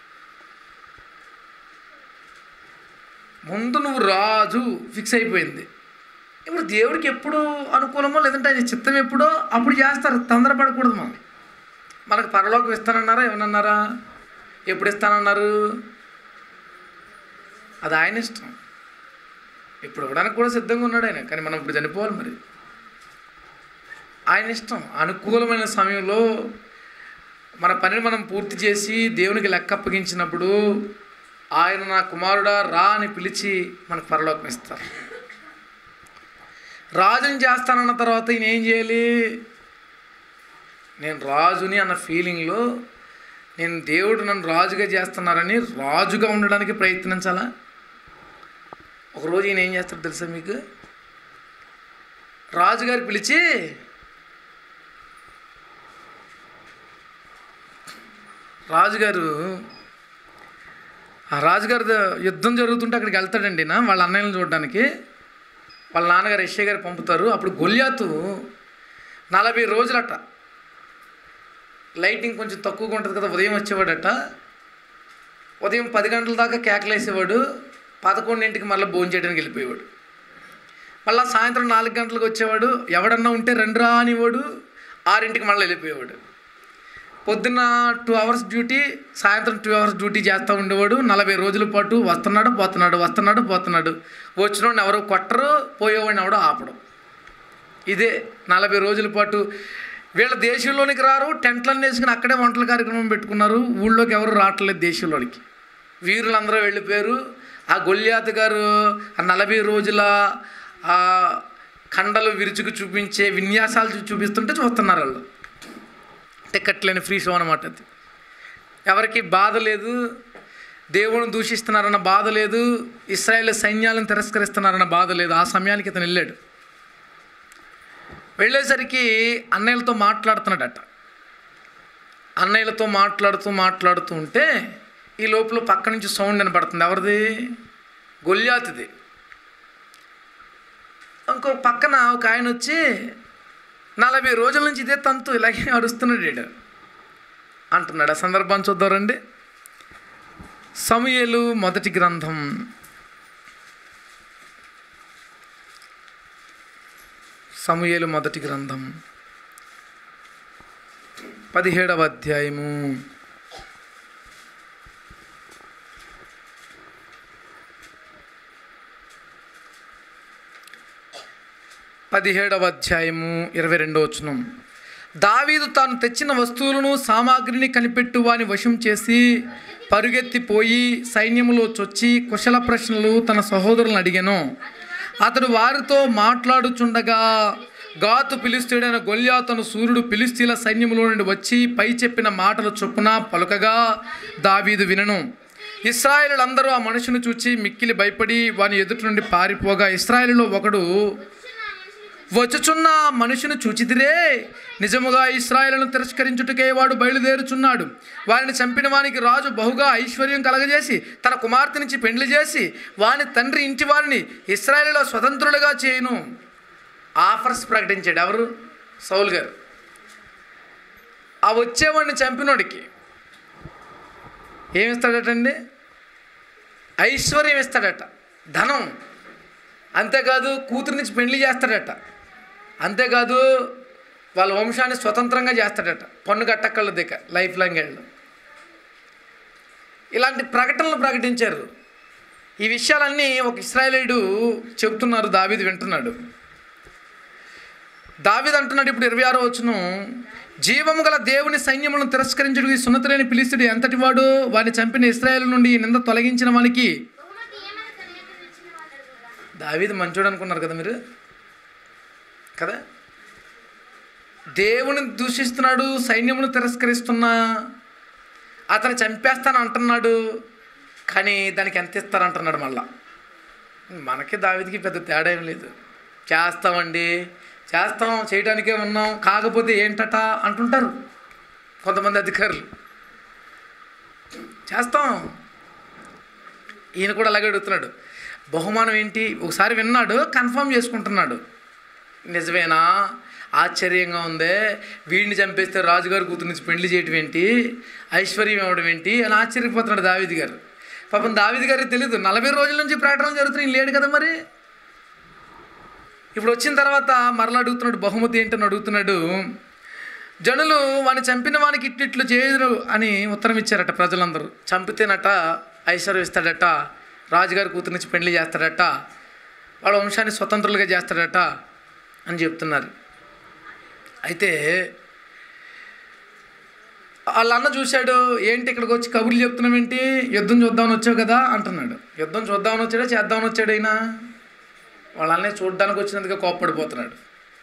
ముందు నువ్వు రాజు ఫిక్స్ అయిపోయింది ఇప్పుడు దేవుడికి ఎప్పుడు అనుకూలమో లేదంటే ఆయన చిత్తం ఎప్పుడో అప్పుడు చేస్తారు తొందరపడకూడదు మనం మనకు పరలోకం ఇస్తానన్నారా ఏమన్నారా ఎప్పుడు ఇస్తానన్నారు అది ఆయన ఇష్టం ఇప్పుడు ఇవ్వడానికి కూడా సిద్ధంగా ఉన్నాడు ఆయన కానీ మనం ఇప్పుడు చనిపోవాలి మరి ఆయన ఇష్టం అనుకూలమైన సమయంలో మన పనిని మనం పూర్తి చేసి దేవునికి లెక్క అప్పగించినప్పుడు ఆయన నా కుమారుడా రా అని పిలిచి మనకు పరలోకం ఇస్తారు రాజుని చేస్తానన్న తర్వాత ఈయన ఏం చేయాలి నేను రాజుని అన్న ఫీలింగ్లో నేను దేవుడు నన్ను రాజుగా చేస్తున్నారని రాజుగా ఉండడానికి ప్రయత్నించాలా ఒకరోజు ఈయన ఏం చేస్తాడు తెలుసా మీకు రాజుగారు పిలిచి రాజుగారు ఆ రాజుగారి ద- యుద్ధం జరుగుతుంటే అక్కడికి వెళ్తాడండి నా వాళ్ళ అన్నయ్యలను చూడడానికి వాళ్ళ నాన్నగారు యశ్య గారు పంపుతారు అప్పుడు గొల్యాతు నలభై రోజులట లైటింగ్ కొంచెం తక్కువగా ఉంటుంది కదా ఉదయం వచ్చేవాడట ఉదయం పది గంటల దాకా కేకలేసేవాడు పదకొండింటికి మళ్ళీ భోజనం చేయడానికి వెళ్ళిపోయేవాడు మళ్ళీ సాయంత్రం నాలుగు గంటలకు వచ్చేవాడు ఎవడన్నా ఉంటే రండిరా అనేవాడు ఆరింటికి మళ్ళీ వెళ్ళిపోయేవాడు పొద్దున్న టూ అవర్స్ డ్యూటీ సాయంత్రం టూ అవర్స్ డ్యూటీ చేస్తూ ఉండేవాడు నలభై రోజుల పాటు వస్తున్నాడు పోతున్నాడు వస్తున్నాడు పోతున్నాడు వచ్చినోడిని ఎవరు కొట్టరు పోయేవాడిని ఎవడో ఆపడం ఇదే నలభై రోజుల పాటు వీళ్ళ దేశంలోనికి రారు టెంట్లన్నీ వేసుకుని అక్కడే వంటల కార్యక్రమం పెట్టుకున్నారు ఊళ్ళోకి ఎవరు రావట్లేదు దేశంలోనికి వీరులందరూ వెళ్ళిపోయారు ఆ గొల్యాత్ గారు ఆ నలభై రోజుల ఆ కండలు విరుచుకు చూపించే విన్యాసాలు చూ- చూపిస్తుంటే చూస్తున్నారు వాళ్ళు టికెట్ లేని ఫ్రీ షో అనమాట అది ఎవరికి బాధ లేదు దేవుని దూషిస్తున్నారన్న బాధ లేదు ఇస్రాయేల్ సైన్యాలను తిరస్కరిస్తున్నారన్న బాధ లేదు ఆ సమయానికి ఇతను వెళ్ళాడు వెళ్ళేసరికి అన్నయ్యలతో మాట్లాడుతున్నాడట అన్నయ్యలతో మాట్లాడుతూ మాట్లాడుతూ ఉంటే ఈ లోపల పక్క నుంచి సౌండ్ వినపడుతుంది ఎవరిది గొల్యాతిది ఇంకో పక్కన ఒక ఆయన వచ్చి నలభై రోజుల నుంచి ఇదే తంతు ఇలాగే అరుస్తున్నాడు ఈడు అంటున్నాడు ఆ సందర్భాన్ని చూద్దారండి సమయలు మొదటి గ్రంథం సమయలు మొదటి గ్రంథం పదిహేడవ అధ్యాయము పదిహేడవ అధ్యాయము ఇరవై రెండో వచనం దావీదు తాను తెచ్చిన వస్తువులను సామాగ్రిని కనిపెట్టు వాని వశం చేసి పరుగెత్తిపోయి సైన్యములో చొచ్చి కుశల ప్రశ్నలు తన సహోదరులను అడిగాను అతడు వారితో మాట్లాడుచుండగా గాతు పిలిస్తీడైన గొల్యాతను సూర్యుడు పిలిస్తీల సైన్యములో నుండి వచ్చి పై చెప్పిన మాటల చొప్పున పలుకగా దావీదు వినను ఇస్రాయేలులందరూ ఆ మనుషుని చూచి మిక్కిలి భయపడి వాని ఎదుటి నుండి పారిపోగా ఇస్రాయేలులో ఒకడు వచ్చుచున్న ఆ మనుషుని చూచిదిరే నిజముగా ఇస్రాయేలును తిరస్కరించుటకే వాడు బయలుదేరుచున్నాడు వారిని చంపిన వానికి రాజు బహుగా ఐశ్వర్యం కలగజేసి తన కుమార్తెనిచ్చి పెండ్లి చేసి వాని తండ్రి ఇంటి వారిని ఇస్రాయేలులో స్వతంత్రులుగా చేయను ఆఫర్స్ ప్రకటించాడు ఎవరు సౌల్ గారు ఆ వచ్చేవాడిని చంపినోడికి ఏమిస్తాడటండి ఐశ్వర్యం ఇస్తాడట ధనం అంతేకాదు కూతురు నుంచి పెళ్లి చేస్తాడట అంతేకాదు వాళ్ళ వంశాన్ని స్వతంత్రంగా చేస్తాడట పన్ను కట్టక్కర్ల దిక్క లైఫ్ లాంగ్ వెళ్ళు ఇలాంటి ప్రకటనలు ప్రకటించారు ఈ విషయాలన్నీ ఒక ఇస్రాయేలీయుడు చెబుతున్నారు దావీదు వింటున్నాడు దావీదు అంటున్నాడు ఇప్పుడు ఇరవై ఆరో వచ్చును జీవము గల దేవుని సైన్యములను తిరస్కరించుడు ఈ సున్నతులేని పిలిస్తుడు ఎంతటి వాడు వాడిని చంపిన ఇస్రాయేల్ నుండి ఈ నింద తొలగించిన వానికి
బహుమతి ఏమని తన యొక్క తెచ్చిన వాడు అడుగుగా
దావీదు మంచోడు అనుకున్నారు కదా మీరు కదా దేవుని దూషిస్తున్నాడు సైన్యమును తిరస్కరిస్తున్నా అతను చంపేస్తాను అంటున్నాడు కానీ దానికి ఎంత ఇస్తారంటున్నాడు మళ్ళా మనకి దావీదికి పెద్ద తేడా ఏం లేదు చేస్తామండి చేస్తాం చేయడానికే ఉన్నాం కాకపోతే ఏంటట అంటుంటారు కొంతమంది అధికారులు చేస్తాం ఈయన కూడా అలాగే అడుగుతున్నాడు బహుమానం ఏంటి ఒకసారి విన్నాడు కన్ఫర్మ్ చేసుకుంటున్నాడు నిజమేనా ఆశ్చర్యంగా ఉందే వీడిని చంపేస్తే రాజుగారి కూతురు నుంచి పెళ్లి చేయటం ఏంటి ఐశ్వర్యం ఇవ్వడం ఏంటి అని ఆశ్చర్యపోతున్నాడు దావిది గారు పాపం దావిది గారికి తెలియదు నలభై రోజుల నుంచి ప్రకటన జరుగుతుంది ఈయన లేడు కదా మరి ఇప్పుడు వచ్చిన తర్వాత మరలా అడుగుతున్నాడు బహుమతి ఏంటని అడుగుతున్నాడు జనులు వాని చంపిన వానికి ఇట్లిట్లు చేయరు అని ఉత్తరం ఇచ్చారట ప్రజలందరూ చంపితేనట ఐశ్వర్యం ఇస్తాడట రాజుగారి కూతురు నుంచి పెళ్లి చేస్తాడట వాళ్ళ వంశాన్ని స్వతంత్రులుగా చేస్తాడట అని చెప్తున్నారు అయితే వాళ్ళ అన్న చూశాడు ఏంటి ఇక్కడికి వచ్చి కబుర్లు చెప్తున్నావు ఏంటి యుద్ధం చూద్దామని వచ్చావు కదా అంటున్నాడు యుద్ధం చూద్దామని వచ్చాడా చేద్దామని వచ్చాడు అయినా వాళ్ళ అన్నయ్య చూడడానికి వచ్చినందుకే కోప్పడిపోతున్నాడు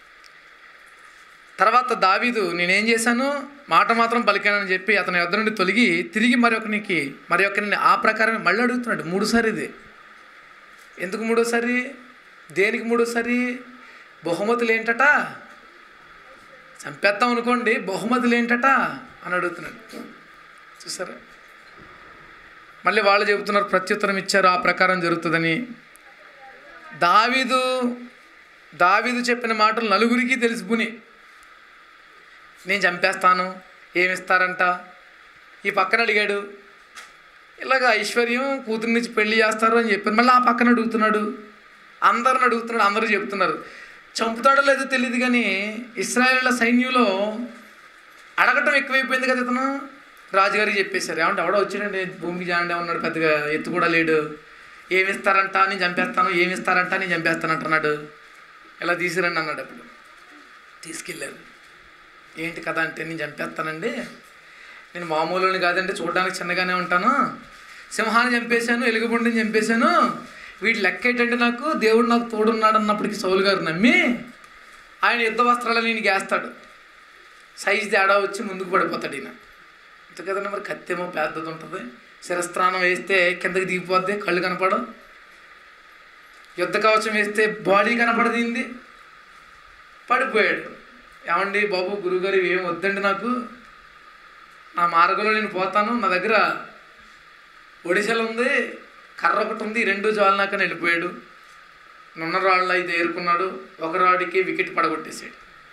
తర్వాత దావీదు నేనేం చేశాను మాట మాత్రం పలికానని చెప్పి అతని యొద్ద నుండి తొలగి తిరిగి మరొకనికి మరి ఒకరిని ఆ ప్రకారమే మళ్ళీ అడుగుతున్నాడు మూడుసారి ఇది ఎందుకు మూడోసారి దేనికి మూడోసారి బహుమతులు ఏంటట చంపేద్దాం అనుకోండి బహుమతులు ఏంటట అని అడుగుతున్నాడు చూసారా మళ్ళీ వాళ్ళు చెబుతున్నారు ప్రత్యుత్తరం ఇచ్చారు ఆ ప్రకారం జరుగుతుందని దావీదు దావీదు చెప్పిన మాటలు నలుగురికి తెలిసిపుని నేను చంపేస్తాను ఏమిస్తారంట ఈ పక్కన అడిగాడు ఇలాగ ఐశ్వర్యం కూతురు నుంచి పెళ్లి చేస్తారు అని చెప్పారు మళ్ళీ ఆ పక్కన అడుగుతున్నాడు అందరిని అడుగుతున్నాడు అందరూ చెప్తున్నారు చంపుతాడో లేదో తెలియదు కానీ ఇస్రాయేళ్ల సైన్యంలో అడగటం ఎక్కువైపోయింది కదా ఇతను రాజుగారికి చెప్పేశారు ఏమంటే ఎవడో వచ్చాడండి భూమికి జాండే ఉన్నాడు పెద్దగా ఎత్తు కూడా లేడు ఏమి ఇస్తారంట నేను చంపేస్తాను ఏమి ఇస్తారంట నేను చంపేస్తాను అంటున్నాడు ఇలా తీసిరండి అన్నాడు అప్పుడు తీసుకెళ్ళారు ఏంటి కదా అంటే నేను చంపేస్తానండి నేను మామూలుని కాదండి చూడడానికి చిన్నగానే ఉంటాను సింహాన్ని చంపేశాను ఎలుగుబండిని చంపేశాను వీటి లెక్క ఏంటంటే నాకు దేవుడు నాకు తోడున్నాడు అన్నప్పటికీ సౌలు గారు నమ్మి ఆయన యుద్ధ వస్త్రాలను నేను గేస్తాడు సైజ్ తేడా వచ్చి ముందుకు పడిపోతాడు ఈయన అంతే కదండి మరి కత్తేమో పెద్దది ఉంటుంది శిరస్త్రానం వేస్తే కిందకి దిగిపోద్ది కళ్ళు కనపడవు యుద్ధ కవచం వేస్తే బాడీ కనపడదింది పడిపోయాడు ఏమండి బాబు గురుగారు ఏం వద్దండి నాకు నా మార్గంలో నేను పోతాను నా దగ్గర ఒడిశలు ఉంది కర్ర ఒకటి ఉంది ఈ రెండు జాలనాకని వెళ్ళిపోయాడు నున్న రాళ్ళు అయితే ఏరుకున్నాడు ఒక రాడికి వికెట్ పడగొట్టేశాడు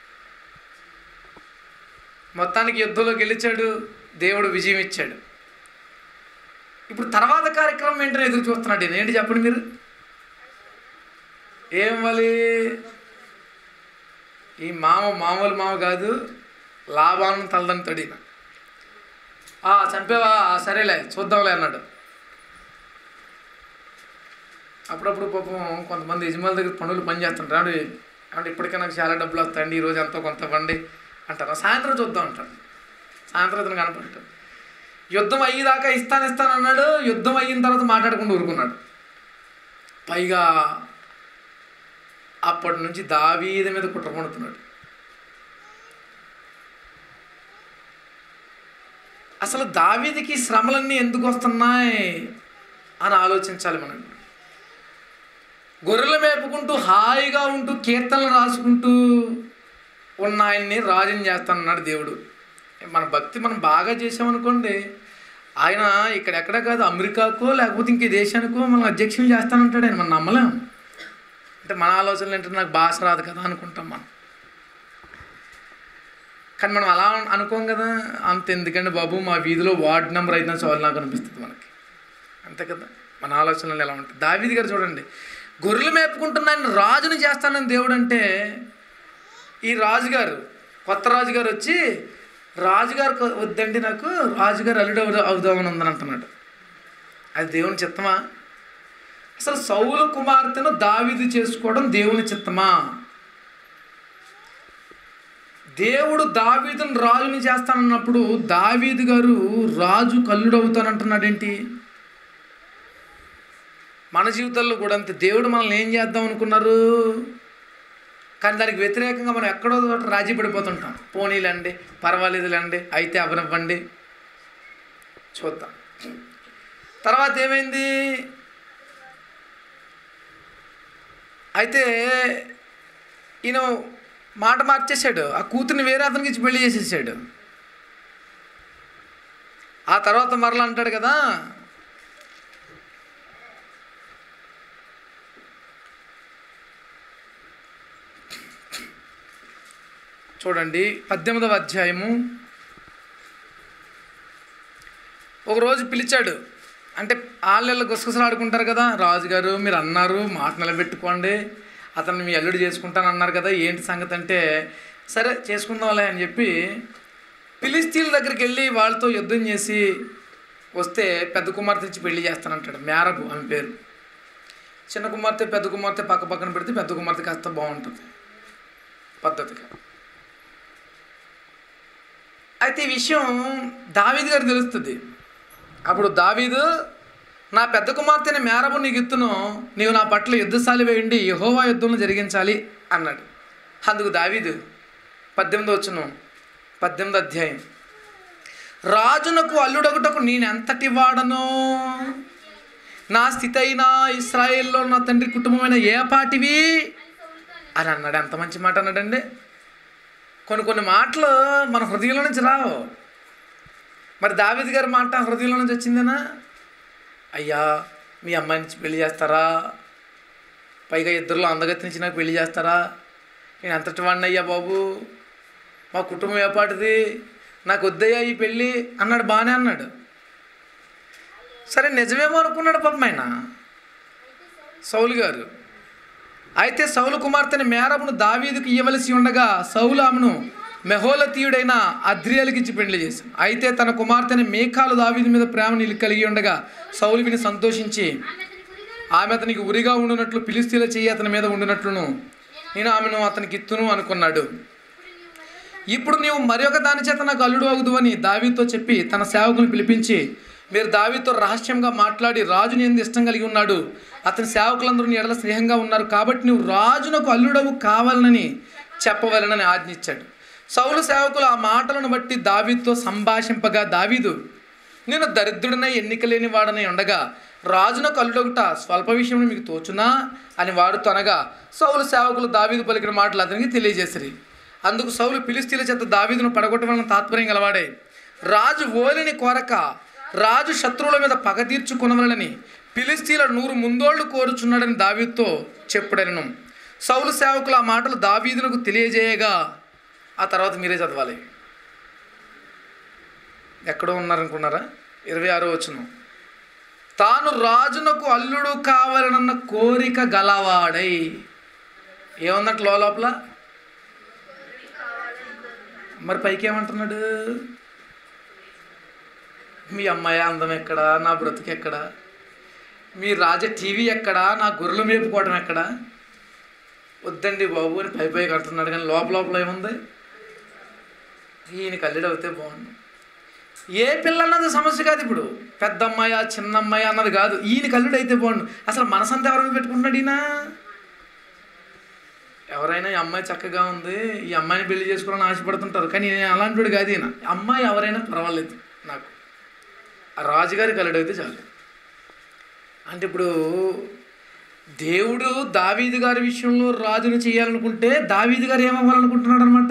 మొత్తానికి యుద్ధంలో గెలిచాడు దేవుడు విజయం ఇచ్చాడు ఇప్పుడు తర్వాత కార్యక్రమం ఏంటని ఎదురు చూస్తున్నాడు ఈయన. ఏంటి చెప్పండి మీరు ఏం ఇవ్వాలి ఈ మామ మామూలు మామ కాదు లాభాలను తలదంతాడు ఈయన "ఆ, చంపేవా "ఆ, సరేలే చూద్దాంలే అన్నాడు అప్పుడప్పుడు పాపం కొంతమంది యజమానుల దగ్గర పనులు పని చేస్తుంటారు "ఏమండి, ఏమండి ఇప్పటికే నాకు చాలా డబ్బులు వస్తాయండి ఈరోజు ఎంతో కొంత ఇవ్వండి అంటారు సాయంత్రం చూద్దాం అంటారు సాయంత్రం ఇతను కనపడతాడు యుద్ధం అయ్యేదాకా ఇస్తాను ఇస్తాను అన్నాడు యుద్ధం అయిన తర్వాత మాట్లాడకుండా ఊరుకున్నాడు పైగా అప్పటి నుంచి దావీద మీద కుట్ర పడుతున్నాడు అసలు దావీదికి శ్రమలన్నీ ఎందుకు వస్తున్నాయి అని ఆలోచించాలి మనం గొర్రెలు మేపుకుంటూ హాయిగా ఉంటూ కీర్తనలు రాసుకుంటూ ఉన్న ఆయన్ని రాజుని చేస్తానన్నాడు దేవుడు మన భక్తి మనం బాగా చేసామనుకోండి ఆయన ఇక్కడెక్కడ కాదు అమెరికాకో లేకపోతే ఇంకే దేశానికో మనం అధ్యక్షులు చేస్తానంటాడు ఆయన మనం నమ్మలేం అంటే మన ఆలోచనలు ఏంటంటే నాకు భాష రాదు కదా అనుకుంటాం మనం కానీ మనం అలా అనుకోం కదా అంత ఎందుకండి బాబు మా వీధిలో వార్డ్ నెంబర్ అయితే చాలు నాకు అనిపిస్తుంది మనకి అంతే కదా మన ఆలోచనలు ఎలా ఉంటాయి దావీది గారు చూడండి గొర్రెలు మేపుకుంటున్న ఆయన రాజుని చేస్తానని దేవుడు అంటే ఈ రాజుగారు కొత్త రాజుగారు వచ్చి రాజుగారు కొ- వద్దండి నాకు రాజుగారు అల్లుడు అవుదా అవుదామని ఉందని అంటున్నాడు అది దేవుని చిత్తమా అసలు సౌలు కుమార్తెను దావీదు చేసుకోవడం దేవుని చిత్తమా దేవుడు దావీదును రాజుని చేస్తానన్నప్పుడు దావీదు గారు రాజు కల్లుడు అవుతానంటున్నాడేంటి మన జీవితాల్లో కూడా అంతే దేవుడు మనల్ని ఏం చేద్దాం అనుకున్నారు కానీ దానికి వ్యతిరేకంగా మనం ఎక్కడో చోట రాజీ పడిపోతుంటాం పోనీలండి పర్వాలేదులేండి అయితే అవనివ్వండి చూద్దాం తర్వాత ఏమైంది అయితే ఈయన మాట మార్చేశాడు ఆ కూతుర్ని వేరే అతనికి ఇచ్చి పెళ్లి చేసేసాడు ఆ తర్వాత మరలా అంటాడు కదా చూడండి పద్దెనిమిదవ అధ్యాయము ఒకరోజు పిలిచాడు అంటే వాళ్ళ గుసగుసలు ఆడుకుంటారు కదా రాజుగారు మీరు అన్నారు మాట నిలబెట్టుకోండి అతన్ని మీ అల్లుడు చేసుకుంటాను అన్నారు కదా ఏంటి సంగతి అంటే సరే చేసుకుందాంలే అని చెప్పి ఫిలిస్తీన్ల దగ్గరికి వెళ్ళి వాళ్ళతో యుద్ధం చేసి వస్తే పెద్ద కుమార్తె ఇచ్చి పెళ్లి చేస్తానంటాడు మేరబు ఆమె పేరు చిన్న కుమార్తె పెద్ద కుమార్తె పక్క పక్కన పెడితే పెద్ద కుమార్తె కాస్త బాగుంటుంది పద్ధతిగా అయితే ఈ విషయం దావీదు గారు తెలుస్తుంది అప్పుడు దావీదు నా పెద్ద కుమార్తెని మేరబు నీకు ఇత్తును నీవు నా పట్ల యుద్ధశాలి వేయండి యహోవా యుద్ధంలో జరిగించాలి అన్నాడు అందుకు దావీదు పద్దెనిమిది వచ్చును పద్దెనిమిది అధ్యాయం రాజునకు అల్లుడొకటకు నేనెంతటి వాడను నా స్థితి అయినా ఇస్రాయేల్లో నా తండ్రి కుటుంబమైన ఏ పాటివి అని అన్నాడు ఎంత మంచి మాట అన్నాడండి కొన్ని కొన్ని మాటలు మన హృదయంలో నుంచి రావు మరి దావిద్ గారి మాట హృదయంలో నుంచి వచ్చిందేనా అయ్యా మీ అమ్మాయి నుంచి పెళ్లి చేస్తారా పైగా ఇద్దరిలో అందగతి నుంచి నాకు పెళ్లి చేస్తారా నేను ఎంతటి వాడిని అయ్యా బాబు మా కుటుంబం ఏపాటిది నాకు వద్దయ్యా ఈ పెళ్ళి అన్నాడు బాగానే అన్నాడు సరే నిజమేమో అనుకున్నాడు పాపం ఆయన సౌలు గారు అయితే సౌలు కుమార్తెని మేరమును దావీదుకు ఇవ్వవలసి ఉండగా సౌలు ఆమెను మెహోలతీయుడైన అద్రియాలకి ఇచ్చి పెళ్లి చేశాను అయితే తన కుమార్తెని మేఘాలు దావీదు మీద ప్రేమ నిలు కలిగి ఉండగా సౌలు విని సంతోషించి
ఆమె అతని గురిగా
ఆమె అతనికి ఉరిగా ఉండునట్లు పిలిస్తీల చెయ్యి అతని మీద ఉండునట్లును నేను ఆమెను అతనికి ఇత్తును అనుకున్నాడు ఇప్పుడు నీవు మరొక దాని చేత నాకు అల్లుడు అగుదు అని దావీతో చెప్పి తన సేవకులను పిలిపించి మీరు దావీతో రహస్యంగా మాట్లాడి రాజుని ఎందు ఇష్టం కలిగి ఉన్నాడు అతని సేవకులందరూ నీ ఎడల స్నేహంగా ఉన్నారు కాబట్టి నువ్వు రాజునకు అల్లుడవు కావాలని చెప్పవలనని ఆజ్ఞించాడు సౌలు సేవకులు ఆ మాటలను బట్టి దావీదుతో సంభాషింపగా దావీదు నేను దరిద్రుడనై ఎన్నిక లేని వాడనై ఉండగా రాజునకు అల్లుడొకట స్వల్ప విషయం మీకు తోచునా అని వాడుతో అనగా సౌలు సేవకులు దావీదు పలికిన మాటలు అతనికి తెలియజేసిరి అందుకు సౌలు పిలిస్తీల చేత దావీదును పడగొట్టవలన తాత్పర్యం గలవాడే రాజు ఓలిని కోరక రాజు శత్రువుల మీద పగ తీర్చుకునవలని పిలిస్తీల నూరు ముందోళ్లు కోరుచున్నాడని దావీదుతో చెప్పుడను సౌలు సేవకులు ఆ మాటలు దావీదునకు తెలియజేయగా ఆ తర్వాత మీరే చదవాలి ఎక్కడో ఉన్నారనుకున్నారా ఇరవై ఆరో వచ్చును తాను రాజునకు అల్లుడు కావాలనన్న కోరిక గలవాడై ఏముందంట లోపల మరి పైకి ఏమంటున్నాడు మీ అమ్మాయి అందం ఎక్కడ నా బ్రతుకు ఎక్కడ మీ రాజ టీవీ ఎక్కడ నా గొర్రెలు మేపుకోవడం ఎక్కడ వద్దండి బాబు అని పై పై కడుతున్నాడు కానీ లోపల లోపల ఏముంది ఈయనకి అల్లుడు అవుతే బాగుండు ఏ పిల్ల అన్నది సమస్య కాదు ఇప్పుడు పెద్ద అమ్మాయి చిన్న అమ్మాయి అన్నది కాదు ఈయన కల్లుడు అయితే బాగుండు అసలు మనసంతా ఎవరి మీద పెట్టుకుంటున్నాడు ఈయన ఎవరైనా ఈ అమ్మాయి చక్కగా ఉంది ఈ అమ్మాయిని పెళ్లి చేసుకోవాలని ఆశపడుతుంటారు కానీ నేను అలాంటి వాడు కాదు ఈయన అమ్మాయి ఎవరైనా పర్వాలేదు నాకు ఆ రాజుగారి కల్లుడు అయితే చాలు అంటే ఇప్పుడు దేవుడు దావీదు గారి విషయంలో రాజును చేయాలనుకుంటే దావీదు గారు ఏమవ్వాలనుకుంటున్నాడు అనమాట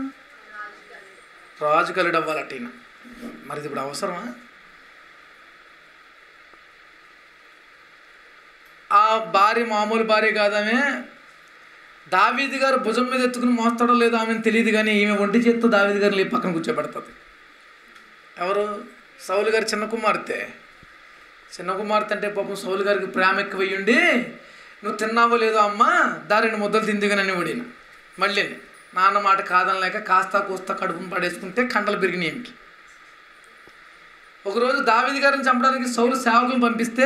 రాజు కలుడు అవ్వాలట ఈయన మరి ఇది ఇప్పుడు అవసరమా ఆ భార్య మామూలు భార్య కాదామే దావీది గారు భుజం మీద ఎత్తుకుని మోస్తాడో లేదో ఆమెను తెలియదు కానీ ఈమె ఒంటి చేత్తో దావీది గారిని లేపి పక్కన కూర్చోబెడుతుంది ఎవరు సౌలు గారి చిన్న కుమార్తె చిన్న కుమార్తె అంటే పాపం సౌలు గారికి ప్రేమ ఎక్కువయ్యుండి నువ్వు తిన్నావో లేదో అమ్మ దారిని ముద్దలు తిందిగానని ఒడిన మళ్ళీ నాన్న మాట కాదనలేక కాస్త కూస్తా కడుపును పడేసుకుంటే కండలు పెరిగినాయి ఈమెకి ఒకరోజు దావీది గారిని చంపడానికి సౌలు సేవకులను పంపిస్తే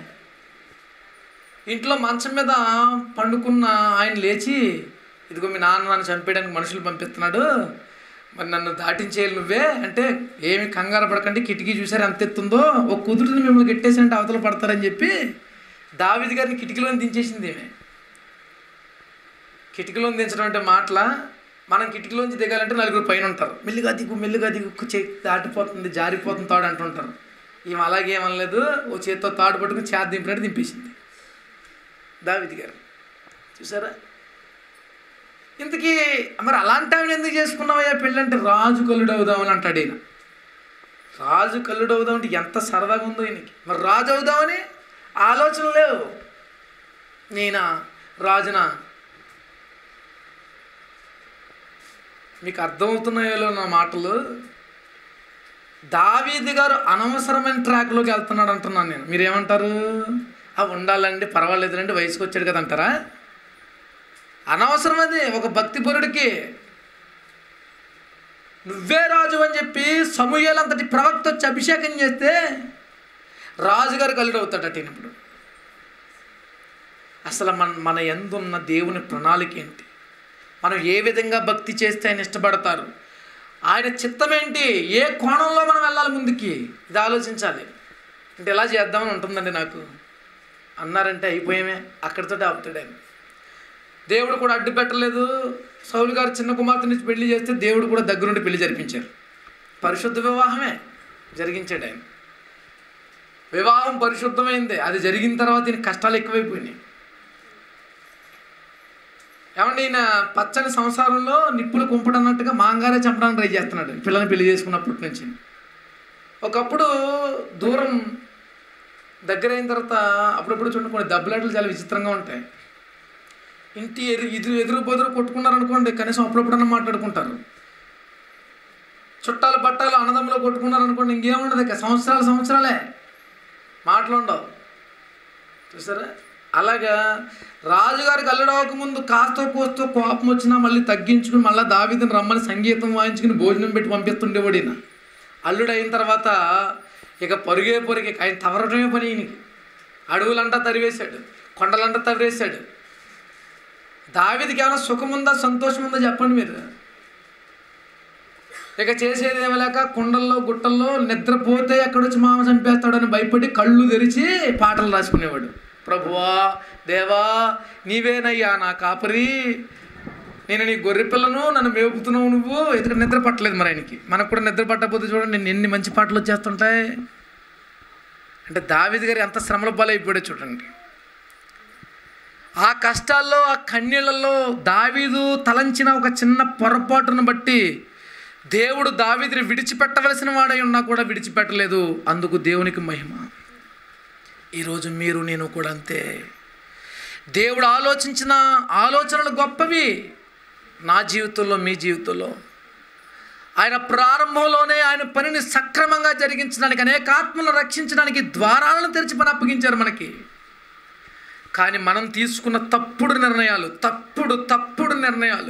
ఇంట్లో మంచం మీద పండుకున్న ఆయన లేచి ఇదిగో మీ నాన్న నన్ను చంపేయడానికి మనుషులు పంపిస్తున్నాడు మరి నన్ను దాటించేయాలి నువ్వే అంటే ఏమి కంగారు పడకండి కిటికీ చూసారు ఎంత ఎత్తుందో ఒక కుదురుని మిమ్మల్ని గట్టేసినట్టు అవతల పడతారని చెప్పి దావీది గారిని కిటికీలోని దించేసింది ఏమే కిటికీలోని దించడం అంటే మాటల మనం కిటికీలోంచి దిగాలంటే నలుగురు పైన ఉంటారు మెల్లిగా దిగు మెల్లిగా దిగు చే దాటిపోతుంది జారిపోతుంది తాడు అంటుంటారు ఈమె అలాగే ఏమనలేదు ఓ చేత్తో తాడు పట్టుకుని చేత దింపినట్టు దింపేసింది దావిది గారు చూసారా ఇంతకీ మరి అలాంటి ఆమెను ఎందుకు చేసుకున్నావయ్యా పెళ్ళి అంటే రాజు కల్లుడు అవుదామని అంటాడు ఈయన రాజు కల్లుడు అవుదామంటే ఎంత సరదాగా ఉందో ఈయనకి మరి రాజు అవుదామని ఆలోచన లేవు నేనా రాజునా మీకు అర్థమవుతున్నాయో నా మాటలు దావీది గారు అనవసరమైన ట్రాక్లోకి వెళ్తున్నాడు అంటున్నాను నేను మీరేమంటారు ఆ ఉండాలండి పర్వాలేదులండి వయసుకు వచ్చాడు కదా అంటారా అనవసరం అది ఒక భక్తిపరుడికి నువ్వే రాజు అని చెప్పి సమూహలు అంతటి ప్రవక్త వచ్చి అభిషేకం చేస్తే రాజుగారు కలుడు అవుతాడట ఈయన ఇప్పుడు అసలు మన మన ఎందున్న దేవుని ప్రణాళిక ఏంటి మనం ఏ విధంగా భక్తి చేస్తే ఆయన ఇష్టపడతారు ఆయన చిత్తం ఏంటి ఏ కోణంలో మనం వెళ్ళాలి ముందుకి ఇది ఆలోచించాలి అంటే ఎలా చేద్దామని ఉంటుందండి నాకు అన్నారంటే అయిపోయామే అక్కడితోటి ఆపుతాడు ఆయన దేవుడు కూడా అడ్డు పెట్టలేదు సౌలు గారు చిన్న కుమార్తె నుంచి పెళ్లి చేస్తే దేవుడు కూడా దగ్గరుండి పెళ్లి జరిపించారు పరిశుద్ధ వివాహమే జరిగించాడు ఆయన వివాహం పరిశుద్ధమైందే అది జరిగిన తర్వాత ఈయన కష్టాలు ఎక్కువైపోయినాయి ఏమండి ఈయన పచ్చని సంసారంలో నిప్పులు కుంపడన్నట్టుగా మాంగారే చంపడానికి ట్రై చేస్తున్నాడు పిల్లల్ని పెళ్లి చేసుకున్నప్పటి నుంచి ఒకప్పుడు దూరం దగ్గర అయిన తర్వాత అప్పుడప్పుడు చూడండి కొన్ని దెబ్బలాటలు చాలా విచిత్రంగా ఉంటాయి ఇంటి ఎదురు ఎదురు ఎదురు బెదురు కొట్టుకున్నారనుకోండి కనీసం అప్పుడప్పుడన్నా మాట్లాడుకుంటారు చుట్టాలు పట్టాలు అన్నదమ్ములు కొట్టుకున్నారనుకోండి ఇంకేముండదు ఇక సంవత్సరాలు సంవత్సరాలే మాటలు ఉండవు చూసారా అలాగా రాజుగారికి అల్లుడవక ముందు కాస్తో కోస్తో కోపం వచ్చినా మళ్ళీ తగ్గించుకుని మళ్ళీ దావిదని రమ్మని సంగీతం వాయించుకుని భోజనం పెట్టి పంపిస్తుండేవాడు ఈయన అల్లుడు అయిన తర్వాత ఇక పరుగే పొరిగే ఆయన తవరటమే పని ఈయనకి అడవులంటా తరివేశాడు కొండలంటా తరివేశాడు దావిదికి ఏమైనా సుఖం ఉందా సంతోషం ఉందా చెప్పండి మీరు ఇక చేసేది ఏమీ లేక కుండల్లో గుట్టల్లో నిద్రపోతే ఎక్కడొచ్చి మామ చంపేస్తాడని భయపడి కళ్ళు తెరిచి పాటలు రాసుకునేవాడు ప్రభువా దేవా నీవేనయ్యా నా కాపరి నేను నీ గొర్రె పిల్లను నన్ను మేపుతున్నావు నువ్వు ఇతడు నిద్ర పట్టలేదు మరి ఆయనకి మనకు కూడా నిద్ర పట్టకపోతే చూడండి నేను ఎన్ని మంచి పాటలు వచ్చేస్తుంటాయి అంటే దావిది గారు ఎంత శ్రమల బలైపోయాడో చూడండి ఆ కష్టాల్లో ఆ కన్నీళ్లలో దావీదు తలంచిన ఒక చిన్న పొరపాటును బట్టి దేవుడు దావీదిని విడిచిపెట్టవలసిన వాడై ఉన్నా కూడా విడిచిపెట్టలేదు అందుకు దేవునికి మహిమ ఈరోజు మీరు నేను కూడా అంతే దేవుడు ఆలోచించిన ఆలోచనలు గొప్పవి నా జీవితంలో మీ జీవితంలో ఆయన ప్రారంభంలోనే ఆయన పనిని సక్రమంగా జరిగించడానికి అనేక ఆత్మలను రక్షించడానికి ద్వారాలను తెరిచి పని అప్పగించారు మనకి కానీ మనం తీసుకున్న తప్పుడు నిర్ణయాలు తప్పుడు తప్పుడు నిర్ణయాలు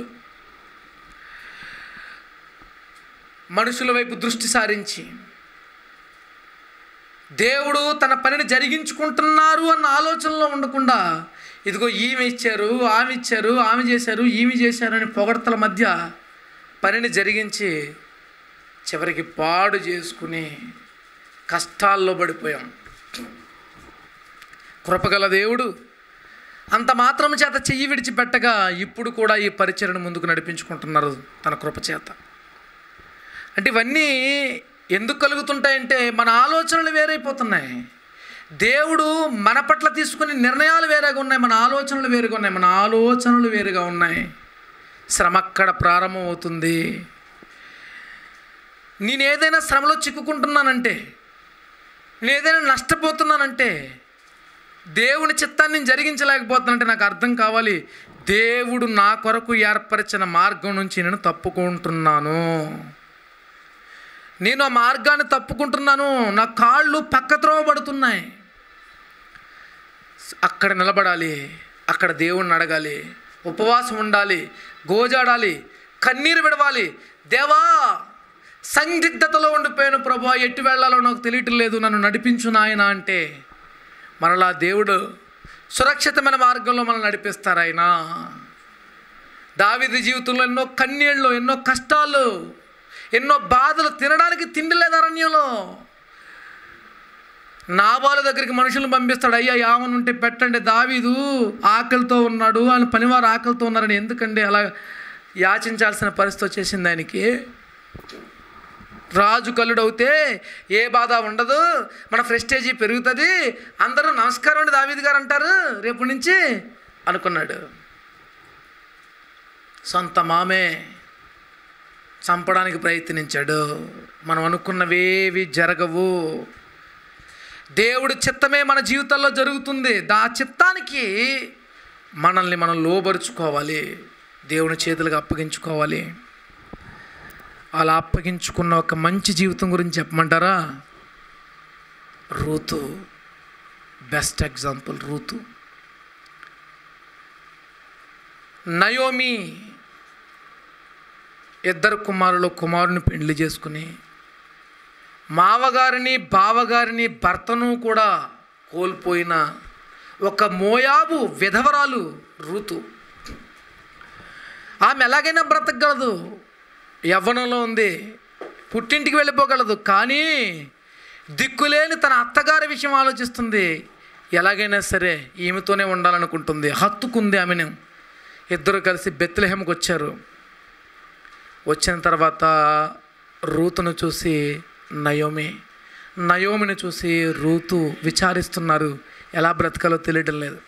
మనుషుల వైపు దృష్టి సారించి దేవుడు తన పనిని జరిగించుకుంటున్నారు అన్న ఆలోచనలో ఉండకుండా ఇదిగో ఈమె ఇచ్చారు ఆమె ఇచ్చారు ఆమె చేశారు ఈమె చేశారు అని పొగడతల మధ్య పనిని జరిగించి చివరికి పాడు చేసుకుని కష్టాల్లో పడిపోయాం కృపగల దేవుడు అంత మాత్రం చేత చెయ్యి విడిచిపెట్టగా ఇప్పుడు కూడా ఈ పరిచయను ముందుకు నడిపించుకుంటున్నారు తన కృప చేత అంటే ఇవన్నీ ఎందుకు కలుగుతుంటాయంటే మన ఆలోచనలు వేరైపోతున్నాయి దేవుడు మన పట్ల తీసుకునే నిర్ణయాలు వేరేగా ఉన్నాయి మన ఆలోచనలు వేరుగా ఉన్నాయి మన ఆలోచనలు వేరుగా ఉన్నాయి శ్రమ అక్కడ ప్రారంభమవుతుంది నేను ఏదైనా శ్రమలో చిక్కుకుంటున్నానంటే నేను ఏదైనా నష్టపోతున్నానంటే దేవుని చిత్తాన్ని నేను జరిగించలేకపోతున్నానంటే నాకు అర్థం కావాలి దేవుడు నా కొరకు ఏర్పరిచిన మార్గం నుంచి నేను తప్పుకుంటున్నాను నేను ఆ మార్గాన్ని తప్పుకుంటున్నాను నా కాళ్ళు పక్క త్రోవబడుతున్నాయి అక్కడ నిలబడాలి అక్కడ దేవుణ్ణి అడగాలి ఉపవాసం ఉండాలి గోజాడాలి కన్నీరు విడవాలి దేవా సందిగ్ధతలో ఉండిపోయాను ప్రభా ఎటు వెళ్ళాలో నాకు తెలియటం లేదు నన్ను నడిపించు నాయన అంటే మరలా దేవుడు సురక్షితమైన మార్గంలో మనం నడిపిస్తారు ఆయన దావిది జీవితంలో ఎన్నో కన్నీళ్ళు ఎన్నో కష్టాలు ఎన్నో బాధలు తినడానికి తిండి లేదు అరణ్యంలో నాబాల దగ్గరికి మనుషులను పంపిస్తాడు అయ్యా యావన్ ఉంటే పెట్టండి దావీదు ఆకలితో ఉన్నాడు ఆయన పనివారు ఆకలితో ఉన్నారని ఎందుకండి అలా యాచించాల్సిన పరిస్థితి వచ్చేసింది ఆయనకి రాజు కల్లుడవుతే ఏ బాధ ఉండదు మన ప్రెస్టేజీ పెరుగుతుంది అందరూ నమస్కారం అండి దావీద్ గారు అంటారు రేపు నుంచి అనుకున్నాడు సొంత మామే చంపడానికి ప్రయత్నించాడు మనం అనుకున్నవేవి జరగవు దేవుడి చిత్తమే మన జీవితాల్లో జరుగుతుంది దా చిత్తానికి మనల్ని మనం లోబరుచుకోవాలి దేవుని చేతులకు అప్పగించుకోవాలి అలా అప్పగించుకున్న ఒక మంచి జీవితం గురించి చెప్పమంటారా Ruth best example Ruth Naomi ఇద్దరు కుమారులు కుమారుని పెళ్లి చేసుకుని మావగారిని బావగారిని భర్తను కూడా కోల్పోయిన ఒక మోయాబు విధవరాలు ఋతు ఆమె ఎలాగైనా బ్రతకగలదు యవ్వనంలో ఉంది పుట్టింటికి వెళ్ళిపోగలదు కానీ దిక్కులేని తన అత్తగారి విషయం ఆలోచిస్తుంది ఎలాగైనా సరే ఈమెతోనే ఉండాలనుకుంటుంది హత్తుకుంది ఆమెను ఇద్దరు కలిసి బెత్లెహెంకి వచ్చారు వచ్చిన తర్వాత రూతును చూసి నయోమి నయోమిని చూసి రూతు విచారిస్తున్నారు ఎలా బ్రతకాలో తెలియడం లేదు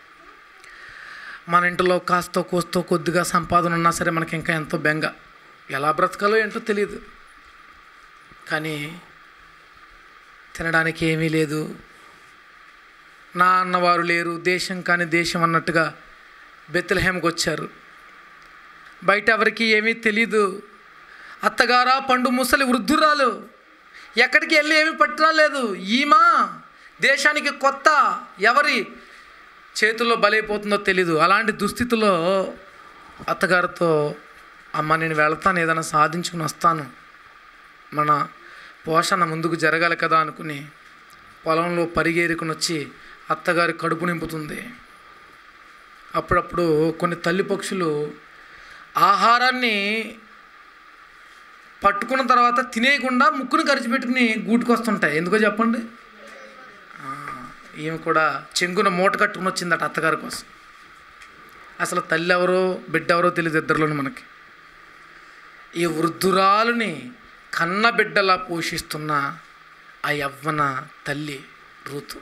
మన ఇంట్లో కాస్తో కోస్తో కొద్దిగా సంపాదన ఉన్నా సరే మనకి ఇంకా ఎంతో బెంగ ఎలా బ్రతకాలో ఏంటో తెలియదు కానీ తినడానికి ఏమీ లేదు నా అన్నవారు లేరు దేశం కాని దేశం అన్నట్టుగా బెత్లహేమ్కి వచ్చారు బయట ఎవరికి ఏమీ తెలీదు అత్తగారా పండు ముసలి వృద్ధురాలు ఎక్కడికి వెళ్ళి ఏమీ పట్టురాలేదు ఈమా దేశానికి కొత్త ఎవరి చేతుల్లో బలైపోతుందో తెలీదు అలాంటి దుస్థితిలో అత్తగారితో అమ్మ నేను వెళ్తాను ఏదైనా సాధించుకుని వస్తాను మన పోషణ ముందుకు జరగాలి కదా అనుకుని పొలంలో పరిగేరుకుని వచ్చి అత్తగారి కడుపు నింపుతుంది అప్పుడప్పుడు కొన్ని తల్లి పక్షులు ఆహారాన్ని పట్టుకున్న తర్వాత తినేయకుండా ముక్కును కరిచిపెట్టుకుని గూటుకొస్తుంటాయి ఎందుకో చెప్పండి ఆ, ఈమె కూడా చెంగున మూట కట్టుకుని వచ్చిందట అత్తగారి కోసం అసలు తల్లి ఎవరో బిడ్డ ఎవరో తెలియదు ఇద్దరిలోని మనకి ఈ వృద్ధురాలుని కన్న బిడ్డలా పోషిస్తున్న ఆ యవ్వన తల్లి రూతు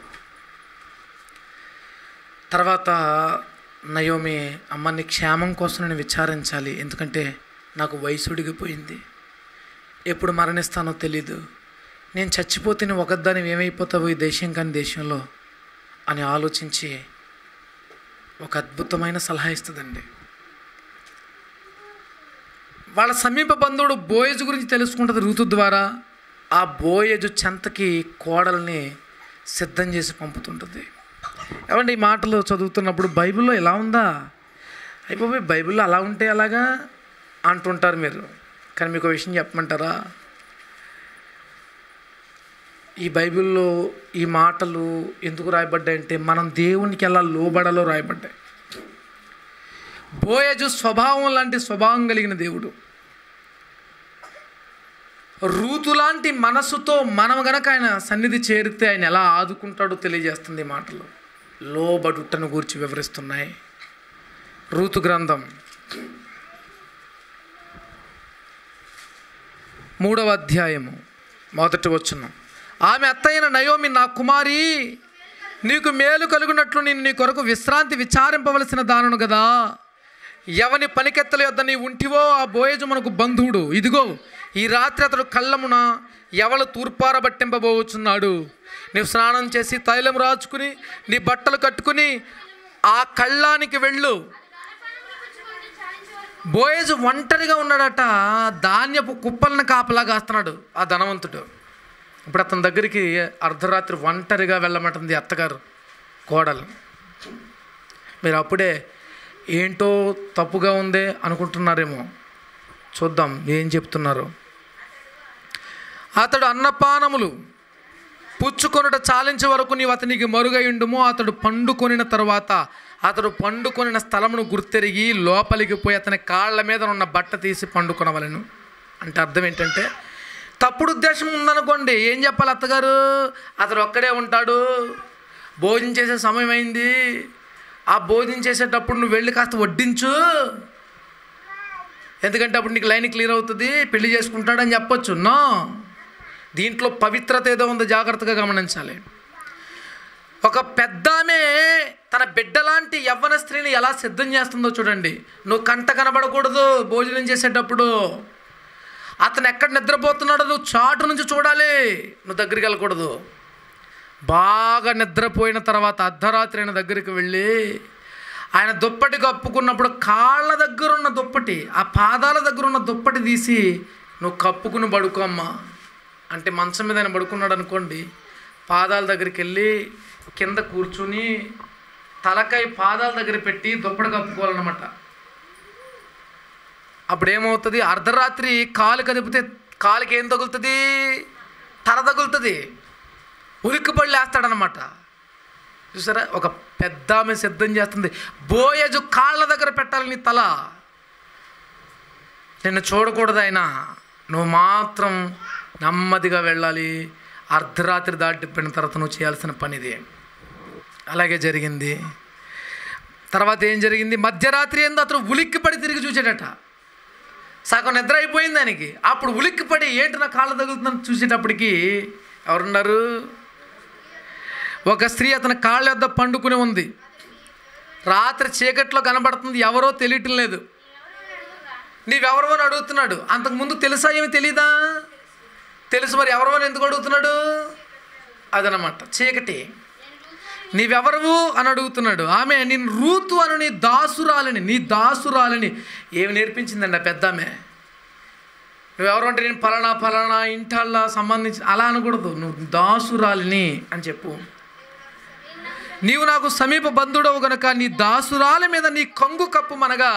తర్వాత నయోమి అమ్మని క్షేమం కోసం నేను విచారించాలి ఎందుకంటే నాకు వయసు ఉడిగిపోయింది ఎప్పుడు మరణిస్తానో తెలీదు నేను చచ్చిపోతే నువ్వు ఒకదాని ఏమైపోతావు ఈ దేశం కాని దేశంలో అని ఆలోచించి ఒక అద్భుతమైన సలహా ఇస్తుందండి వాళ్ళ సమీప బంధువుడు బోయజు గురించి తెలుసుకుంటుంది ఋతు ద్వారా ఆ బోయజు చెంతకి కోడల్ని సిద్ధం చేసి పంపుతుంటుంది ఏమండి ఈ మాటలు చదువుతున్నప్పుడు బైబిల్లో ఎలా ఉందా అయిపోయి బైబిల్లో అలా ఉంటే అలాగా అంటుంటారు మీరు కానీ మీకు ఒక విషయం చెప్పమంటారా ఈ బైబిల్లో ఈ మాటలు ఎందుకు రాయబడ్డాయంటే మనం దేవునికి ఎలా లోబడాలో రాయబడ్డాయి బోయజు స్వభావం లాంటి స్వభావం కలిగిన దేవుడు రూతు లాంటి మనసుతో మనం గనక ఆయన సన్నిధి చేరితే ఆయన ఎలా ఆదుకుంటాడో తెలియజేస్తుంది ఈ మాటలు లోబడుటను గూర్చి వివరిస్తున్నాయి రూతు గ్రంథం మూడవ అధ్యాయము మొదటి వచ్చును ఆమె అత్తయ్యన నయోమి నా కుమారి నీకు మేలు కలుగునట్లు నేను నీ కొరకు విశ్రాంతి విచారింపవలసిన దానను కదా ఎవని పనికెత్తల యొద్ద నీ ఉంటివో ఆ బోయజు మనకు బంధువుడు ఇదిగో ఈ రాత్రి అతడు కళ్ళమున ఎవలు తూర్పారబట్టింపబోచున్నాడు నీవు స్నానం చేసి తైలం రాచుకుని నీ బట్టలు కట్టుకుని ఆ కళ్ళానికి వెళ్ళు బోయజు ఒంటరిగా ఉన్నాడట ధాన్యపు కుప్పలను కాపలా కాస్తున్నాడు ఆ ధనవంతుడు ఇప్పుడు అతని దగ్గరికి అర్ధరాత్రి ఒంటరిగా వెళ్ళమంటుంది అత్తగారు కోడలు మీరు అప్పుడే ఏంటో తప్పుగా ఉందే అనుకుంటున్నారేమో చూద్దాం ఏం చెప్తున్నారు అతడు అన్నపానములు పుచ్చుకొనుట చాలించే వరకు నీవు అతనికి మరుగయుండుము అతడు పండుకొనిన తర్వాత అతడు పండుకొనిన స్థలమును గుర్తెరిగి లోపలికి పోయి అతని కాళ్ళ మీద ఉన్న బట్ట తీసి పండుకొనవలను అంటే అర్థం ఏంటంటే తప్పుడు ఉద్దేశం ఉందనుకోండి ఏం చెప్పాలి అత్తగారు అతడు ఒక్కడే ఉంటాడు భోజనం చేసే సమయం అయింది ఆ భోజనం చేసేటప్పుడు నువ్వు వెళ్ళి కాస్త వడ్డించు ఎందుకంటే అప్పుడు నీకు లైన్ క్లియర్ అవుతుంది పెళ్లి చేసుకుంటాడని చెప్పొచ్చు నో దీంట్లో పవిత్రత ఏదో ఉందో జాగ్రత్తగా గమనించాలి ఒక పెద్దామె తన బిడ్డలాంటి యవ్వన స్త్రీని ఎలా సిద్ధం చేస్తుందో చూడండి నువ్వు కంట కనబడకూడదు భోజనం చేసేటప్పుడు అతను ఎక్కడ నిద్రపోతున్నాడో నువ్వు చాటు నుంచి చూడాలి నువ్వు దగ్గరికి వెళ్ళకూడదు బాగా నిద్రపోయిన తర్వాత అర్ధరాత్రి ఆయన దగ్గరికి వెళ్ళి ఆయన దుప్పటి కప్పుకున్నప్పుడు కాళ్ళ దగ్గర ఉన్న దుప్పటి ఆ పాదాల దగ్గర ఉన్న దుప్పటి తీసి నువ్వు కప్పుకుని పడుకో అమ్మా అంటే మంచం మీద ఆయన పడుకున్నాడు అనుకోండి పాదాల దగ్గరికి వెళ్ళి కింద కూర్చుని తలకాయ పాదాల దగ్గర పెట్టి దుప్పటి కప్పుకోవాలన్నమాట అప్పుడు ఏమవుతుంది అర్ధరాత్రి కాలు కదిపితే కాలుకి ఏం తగులుతుంది తల తగులుతుంది ఉలిక్కిపడి లేస్తాడనమాట చూసారా ఒక పెద్ద ఆమె సిద్ధం చేస్తుంది బోయజు కాళ్ళ దగ్గర పెట్టాలి నీ తల నిన్ను చూడకూడదు అయినా నువ్వు మాత్రం నెమ్మదిగా వెళ్ళాలి అర్ధరాత్రి దాటిపోయిన తర్వాత నువ్వు చేయాల్సిన పని ఇది అలాగే జరిగింది తర్వాత ఏం జరిగింది మధ్యరాత్రి ఏందో అతను ఉలిక్కిపడి తిరిగి చూసాడట సగం నిద్ర అయిపోయింది దానికి అప్పుడు ఉలిక్కిపడి ఏంటి నా కాళ్ళు తగులుతుందని చూసేటప్పటికి ఎవరున్నారు ఒక స్త్రీ అతని కాళ్ళ వద్ద పండుకుని ఉంది రాత్రి చీకట్లో కనబడుతుంది ఎవరో తెలియటం లేదు నీవెవరో అని అడుగుతున్నాడు అంతకుముందు తెలుసా ఏమి తెలీదా తెలుసు మరి ఎవరో అని ఎందుకు అడుగుతున్నాడు అదనమాట చీకటి నీవెవరవు అని అడుగుతున్నాడు ఆమె నేను రూతు అను నీ దాసురాలని నీ దాసురాలని ఏమి నేర్పించిందండి ఆ పెద్ద ఆమె నువ్వెవరు అంటే నేను పలానా పలానా ఇంటల్లా సంబంధించి అలా అనకూడదు నువ్వు దాసురాలిని అని చెప్పు నీవు నాకు సమీప బంధుడవు గనుక నీ దాసురాల మీద నీ కంగు కప్పు మనగా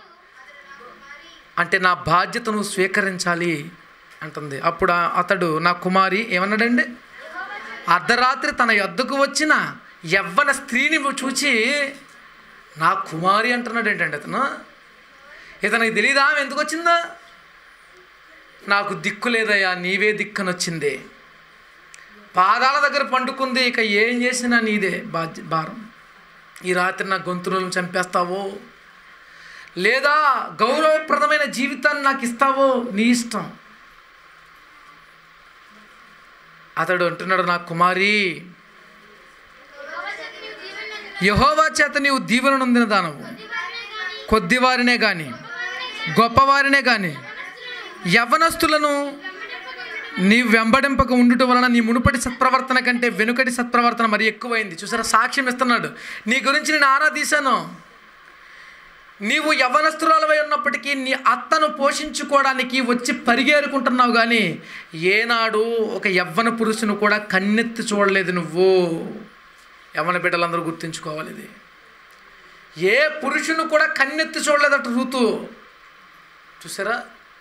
అంటే నా బాధ్యత నువ్వు స్వీకరించాలి అంటుంది అప్పుడు ఆ- అతడు నా కుమారి ఏమన్నాడండి అర్ధరాత్రి తన యొద్దకు వచ్చిన యవ్వన స్త్రీని చూచి నా కుమారి అంటున్నాడు ఏంటండి అతను ఇతనికి తెలియదా ఆమె ఎందుకు వచ్చిందా నాకు దిక్కు లేదయ్యా నీవే దిక్కనొచ్చింది పాదాల దగ్గర పండుకుంది ఇక ఏం చేసినా నీదే బాధ్య భారం ఈ రాత్రి నా గొంతులను చంపేస్తావో లేదా గౌరవప్రదమైన జీవితాన్ని నాకు ఇస్తావో నీ ఇష్టం అతడు అంటున్నాడు నా కుమారి యహోవా చేత నీవు దీవెన నొందిన దానవు కొద్దివారినే కానీ గొప్పవారినే కానీ యవనస్తులను నీ వెంబడింపక ఉండుట వలన నీ మునుపటి సత్ప్రవర్తన కంటే వెనుకటి సత్ప్రవర్తన మరి ఎక్కువైంది చూసారా సాక్ష్యం ఇస్తున్నాడు నీ గురించి నేను ఆరాధీశాను నీవు యవనస్తురాలవై ఉన్నప్పటికీ నీ అత్తను పోషించుకోవడానికి వచ్చి పరిగేరుకుంటున్నావు కానీ ఏనాడు ఒక యవ్వన పురుషుని కూడా కన్నెత్తి చూడలేదు నువ్వు యవ్వన బిడ్డలందరూ గుర్తుంచుకోవాలి ఇది ఏ పురుషుని కూడా కన్నెత్తి చూడలేదట ఋతు చూసారా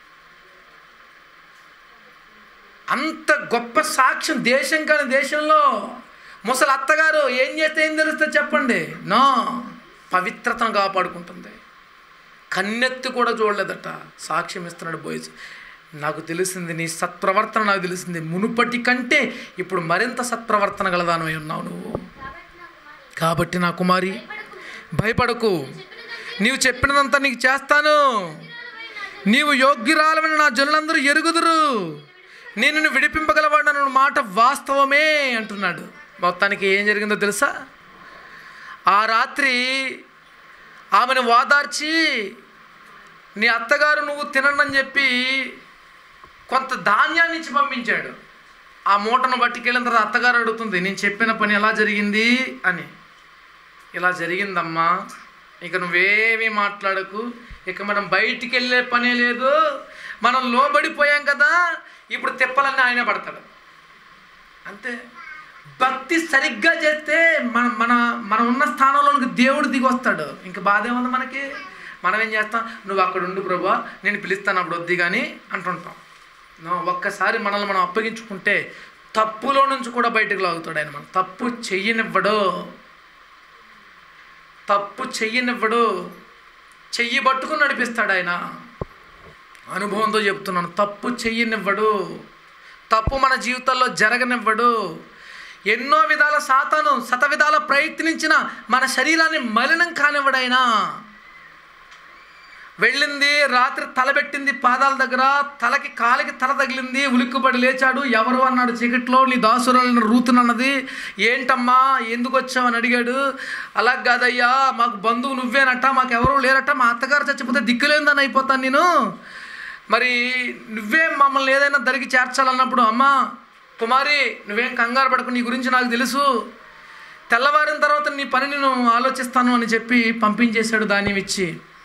అంత గొప్ప సాక్ష్యం దేశం కాని దేశంలో ముసలి అత్తగారు ఏం చేస్తే ఏం తెలుస్తుంది చెప్పండి నో పవిత్రతను కాపాడుకుంటుంది కన్నెత్తి కూడా చూడలేదట సాక్ష్యం ఇస్తున్నాడు బోయ్స్ నాకు తెలిసింది నీ సత్ప్రవర్తన నాకు తెలిసింది మునుపటి కంటే ఇప్పుడు మరింత సత్ప్రవర్తన గలదానమై ఉన్నావు నువ్వు కాబట్టి నా కుమారి భయపడకు నీవు చెప్పినదంతా నీకు చేస్తాను నీవు యోగ్యురాలమైన నా జనులందరూ ఎరుగుదురు నేను నిన్ను విడిపింపగలవాడన్న మాట వాస్తవమే అంటున్నాడు మొత్తానికి ఏం జరిగిందో తెలుసా ఆ రాత్రి ఆమెను వాదార్చి నీ అత్తగారు నువ్వు తినండి చెప్పి కొంత ధాన్యాన్ని ఇచ్చి పంపించాడు ఆ మూటను పట్టుకెళ్ళిన తర్వాత అత్తగారు అడుగుతుంది నేను చెప్పిన పని ఎలా జరిగింది అని ఇలా జరిగిందమ్మా ఇక నువ్వేమీ మాట్లాడకు ఇక మనం బయటికి వెళ్ళే పనే లేదు మనం లోబడిపోయాం కదా ఇప్పుడు తిప్పలన్నీ ఆయనే పడతాడు అంతే భక్తి సరిగ్గా చేస్తే మన మన మనం ఉన్న స్థానంలోనికి దేవుడు దిగి వస్తాడు ఇంకా బాధ ఏముంది మనకి మనం ఏం చేస్తాం నువ్వు అక్కడ ఉండు ప్రభా నేను పిలుస్తాను అప్పుడు వద్ది కానీ అంటుంటాం నో, ఒక్కసారి మనల్ని మనం అప్పగించుకుంటే తప్పులో నుంచి కూడా బయటకు లాగుతాడు ఆయన మనం తప్పు చెయ్యనివ్వడు తప్పు చెయ్యనివ్వడు చెయ్యి పట్టుకుని నడిపిస్తాడు ఆయన అనుభవంతో చెప్తున్నాను తప్పు చెయ్యనివ్వడు తప్పు మన జీవితాల్లో జరగనివ్వడు ఎన్నో విధాల సాతాను శత విధాల ప్రయత్నించిన మన శరీరాన్ని మలినం కానివ్వడైనా వెళ్ళింది రాత్రి తలబెట్టింది పాదాల దగ్గర తలకి కాలికి తల తగిలింది ఉలిక్కుపడి లేచాడు ఎవరు అన్నాడు చీకట్లో నీ దాసురాలను రూతునన్నది ఏంటమ్మా ఎందుకు వచ్చావని అడిగాడు అలా కాదయ్యా మాకు బంధువు నువ్వేనట మాకు ఎవరు లేరట మా అత్తగారు చచ్చిపోతే దిక్కులేందని అయిపోతాను నేను మరి నువ్వే మమ్మల్ని ఏదైనా దరికి చేర్చాలన్నప్పుడు అమ్మా కుమారి నువ్వేం కంగారు పడకు నీ గురించి నాకు తెలుసు తెల్లవారిన తర్వాత నీ పని నేను ఆలోచిస్తాను అని చెప్పి పంపించేశాడు ధాన్యం ఇచ్చి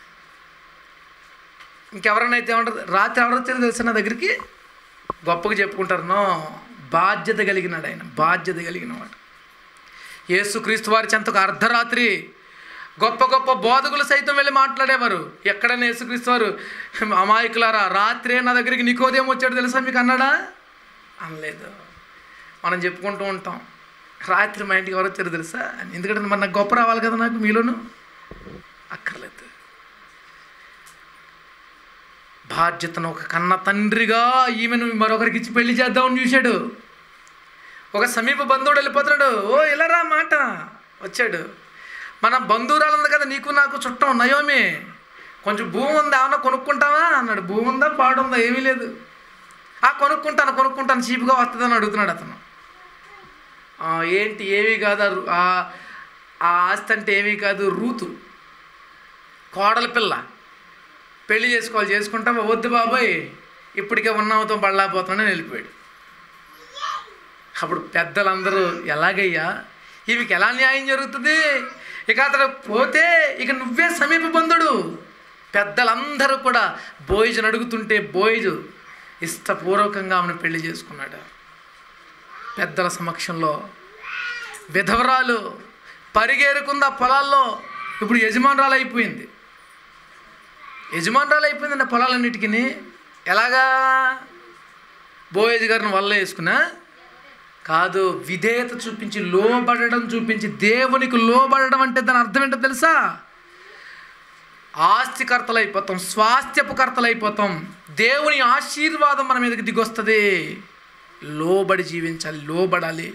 ఇంకెవరైనా అయితే ఏమంటారు రాత్రి ఎవరు వచ్చారో తెలుసా నా దగ్గరికి గొప్పగా చెప్పుకుంటారు నో బాధ్యత కలిగినాడు ఆయన బాధ్యత కలిగిన వాడు యేసుక్రీస్తు వారి చెంతకు అర్ధరాత్రి గొప్ప గొప్ప బోధకులు సైతం వెళ్ళి మాట్లాడేవారు ఎక్కడైనా యేసుక్రీస్తు వారు అమాయకులారా రాత్రే నా దగ్గరికి నికోదేం వచ్చాడు తెలుసా మీకు అన్నాడా అనలేదు మనం చెప్పుకుంటూ ఉంటాం రాత్రి మా ఇంటికి ఎవరు వచ్చారు తెలుసా అని ఎందుకంటే మరి నాకు గొప్ప రావాలి కదా నాకు మీలోను అక్కర్లేదు బాధ్యతను ఒక కన్న తండ్రిగా ఈమెను మరొకరికి ఇచ్చి పెళ్లి చేద్దామని చూశాడు ఒక సమీప బంధువుడు వెళ్ళిపోతున్నాడు ఓ ఇలారా మాట వచ్చాడు మన బంధువురాలు ఉంది కదా నీకు నాకు చుట్టం నయోమి కొంచెం భూమి ఉందా ఏమన్నా కొనుక్కుంటావా అన్నాడు భూమి ఉందా పాడుందా ఏమీ లేదు ఆ కొనుక్కుంటాను కొనుక్కుంటాను చీప్గా వస్తుందని అడుగుతున్నాడు అతను "ఆ, ఏంటి ఏమీ కాదు ఆ రు- ఆ- ఆ ఆస్తి అంటే ఏమీ కాదు రూతు కోడల పిల్ల పెళ్లి చేసుకోవాలి చేసుకుంటావా వద్దు బాబాయ్ ఇప్పటికే ఉన్నావుతో బళ్ళాపోతున్నాడని వెళ్ళిపోయాడు అప్పుడు పెద్దలందరూ ఎలాగయ్యా ఈమెకి ఎలా న్యాయం జరుగుతుంది ఇక అతడు పోతే ఇక నువ్వే సమీప బంధుడు పెద్దలందరూ కూడా బోయిజుని అడుగుతుంటే బోయిజు ఇష్టపూర్వకంగా ఆమెను పెళ్లి చేసుకున్నాడు పెద్దల సమక్షంలో విధవరాలు పరిగేరుకుంది ఆ పొలాల్లో ఇప్పుడు యజమానురాలు అయిపోయింది యజమానురాలు అయిపోయిందండి ఆ పొలాలన్నిటికీ ఎలాగా బోయేజ్ గారిని వల్ల వేసుకున్నా కాదు విధేయత చూపించి లోబడడం చూపించి దేవునికి లోబడడం అంటే దాని అర్థం ఏంటో తెలుసా ఆస్తికర్తలు అయిపోతాం స్వాస్థ్యపు కర్తలు అయిపోతాం దేవుని ఆశీర్వాదం మన మీదకి దిగొస్తుంది లోబడి జీవించాలి లోబడాలి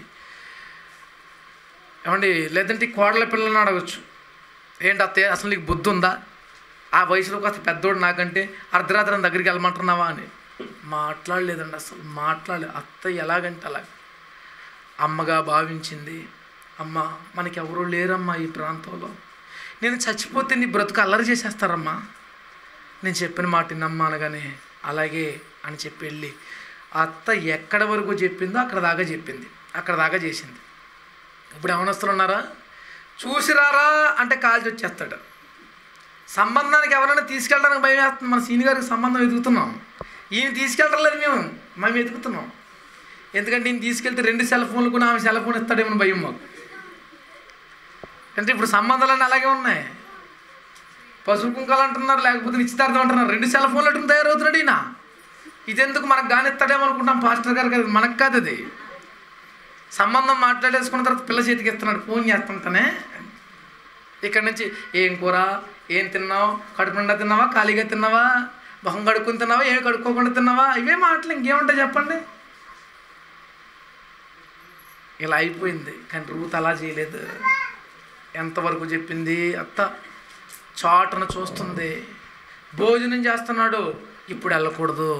ఏమండి లేదంటే ఈ కోడల పిల్లల్ని అడగచ్చు ఏంటి అత్తయ్య అసలు నీకు బుద్ధి ఉందా ఆ వయసులో కాస్త పెద్దోడు నాకంటే అర్ధరాత్రి దగ్గరికి వెళ్ళమంటున్నావా అని మాట్లాడలేదండి అసలు మాట్లాడలేదు అత్తయ్య ఎలాగంటే అలాగ అమ్మగా భావించింది అమ్మ మనకి ఎవరూ లేరమ్మా ఈ ప్రాంతంలో నేను చచ్చిపోతే నీ బ్రతుకు అల్లరి చేసేస్తారమ్మా నేను చెప్పిన మాట నమ్మ అనగానే అలాగే అని చెప్పి వెళ్ళి ఆ అత్త ఎక్కడ వరకు చెప్పిందో అక్కడ దాకా చెప్పింది అక్కడ దాకా చేసింది ఇప్పుడు ఏమనొస్తులు ఉన్నారా చూసిరారా అంటే కాల్చి వచ్చేస్తాడు సంబంధానికి ఎవరైనా తీసుకెళ్ళడానికి భయం వేస్తుంది మన సీని గారికి సంబంధం వెతుకుతున్నాం ఈయన తీసుకెళ్ళలేదు మేము మేము వెతుకుతున్నాం ఎందుకంటే ఈయన తీసుకెళ్తే రెండు సెల్ ఫోన్లు కూడా ఆమె సెల్ ఫోన్ ఇస్తాడేమో భయం మాకు అంటే ఇప్పుడు సంబంధాలన్నీ అలాగే ఉన్నాయి పసుపు కుంకాలు అంటున్నారు లేకపోతే నిశ్చితార్థం అంటున్నారు రెండు సెల్ ఫోన్లు అటు తయారవుతున్నాడు ఈయన ఇదెందుకు మనకు కానిస్తాడేమో అనుకుంటాం పాస్టర్ గారు కదా మనకు కాదు అది సంబంధం మాట్లాడేసుకున్న తర్వాత పిల్ల చేతికి ఇస్తున్నాడు ఫోన్ చేస్తుంటేనే ఇక్కడ నుంచి ఏం కూర ఏం తిన్నావు కడుపు నిండా తిన్నావా ఖాళీగా తిన్నావా మొహం కడుక్కుని తిన్నావా ఏమి కడుక్కోకుండా తిన్నావా ఇవే మాటలు ఇంకేముంటాయి చెప్పండి ఇలా అయిపోయింది కానీ రూత్ అలా చేయలేదు ఎంతవరకు చెప్పింది అత్త చాటున చూస్తుంది భోజనం చేస్తున్నాడు ఇప్పుడు వెళ్ళకూడదు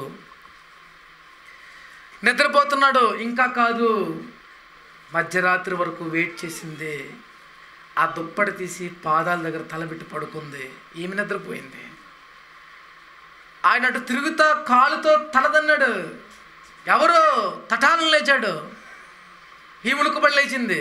నిద్రపోతున్నాడు ఇంకా కాదు మధ్యరాత్రి వరకు వెయిట్ చేసింది ఆ దుప్పటి తీసి పాదాల దగ్గర తలబెట్టి పడుకుంది ఈమె నిద్రపోయింది ఆయన అటు తిరుగుతా కాలుతో తలదన్నాడు ఎవరు తటాలను లేచాడు ఈ ఉలుకుబడి లేచింది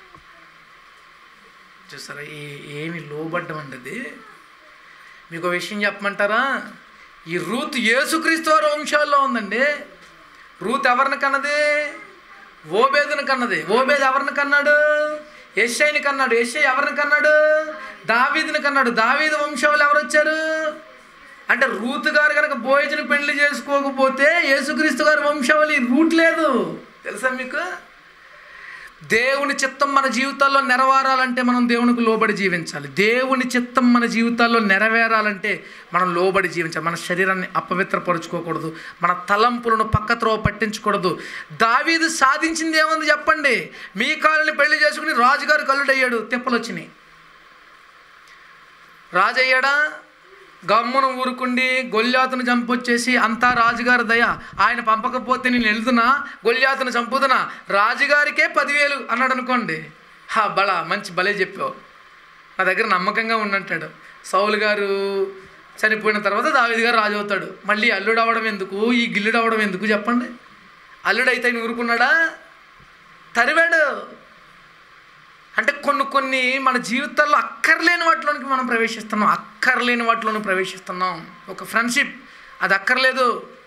చూసారా ఏ ఏమి లోబడ్డం అండి అది మీకు ఒక విషయం చెప్పమంటారా ఈ రూత్ యేసుక్రీస్తు వారి వంశాల్లో ఉందండి రూత్ ఎవరిని కన్నది ఓబేదుని కన్నది ఓబేద్ ఎవరిని కన్నాడు యశ్ఐని కన్నాడు యశ్ఐ ఎవరిని కన్నాడు దావీదుని కన్నాడు దావీదు వంశంలో ఎవరు వచ్చారు అంటే రూత్ గారు కనుక బోయజుని పెళ్లి చేసుకోకపోతే యేసుక్రీస్తు గారి వంశావళి రూట్ లేదు తెలుసా మీకు దేవుని చిత్తం మన జీవితాల్లో నెరవేరాలంటే మనం దేవునికి లోబడి జీవించాలి దేవుని చిత్తం మన జీవితాల్లో నెరవేరాలంటే మనం లోబడి జీవించాలి మన శరీరాన్ని అపవిత్రపరుచుకోకూడదు మన తలంపులను పక్కత్రోవ పట్టించకూడదు దావీదు సాధించింది ఏముంది చెప్పండి మీ కాలని పెళ్లి చేసుకుని రాజుగారు కల్లుడయ్యాడు తిప్పలు వచ్చినాయి రాజు అయ్యాడా గమ్మును ఊరుకుండి గొల్యాతును చంపొచ్చేసి అంతా రాజుగారి దయ ఆయన పంపకపోతే నేను వెళ్తున్నా గొల్యాతును చంపుతున్నా రాజుగారికే పదివేలు అన్నాడు అనుకోండి హా బలా మంచి భలే చెప్పావు నా దగ్గర నమ్మకంగా ఉన్నట్టాడు సౌలు గారు చనిపోయిన తర్వాత దావిది గారు రాజు అవుతాడు మళ్ళీ అల్లుడు అవ్వడం ఎందుకు ఈ గిల్లుడు అవ్వడం ఎందుకు చెప్పండి అల్లుడైతే ఆయన ఊరుకున్నాడా తరివాడు అంటే కొన్ని కొన్ని మన జీవితాల్లో అక్కర్లేని వాటిలోనికి మనం ప్రవేశిస్తున్నాం అక్కర్లేని వాటిలోని ప్రవేశిస్తున్నాం ఒక ఫ్రెండ్షిప్ అది అక్కర్లేదు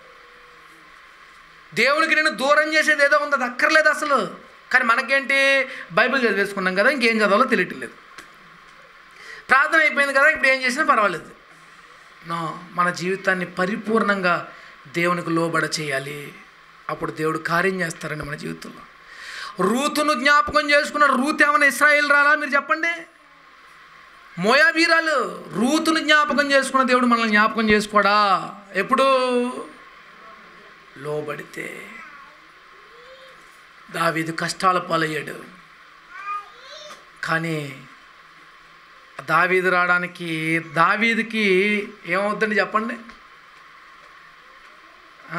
దేవునికి నేను దూరం చేసేది ఏదో ఉంది అది అక్కర్లేదు అసలు కానీ మనకేంటి బైబిల్ చదివేసుకున్నాం కదా ఇంకేం చదవాలో తెలియట్లేదు ప్రార్థన అయిపోయింది కదా ఇప్పుడు ఏం చేసినా పర్వాలేదు నో మన జీవితాన్ని పరిపూర్ణంగా దేవునికి లోబడ చేయాలి అప్పుడు దేవుడు కార్యం చేస్తారండి మన జీవితంలో రూతును జ్ఞాపకం చేసుకున్నాడు రూత్ ఏమైనా ఇస్రాయిల్ రాలా మీరు చెప్పండి మోయాబీరాలు రూతును జ్ఞాపకం చేసుకున్న దేవుడు మనల్ని జ్ఞాపకం చేసుకోడా ఎప్పుడు లోబడితే దావీదు కష్టాల పాలయ్యాడు కానీ దావీదు రావడానికి దావీదుకి ఏమవుద్దండి చెప్పండి ఆ?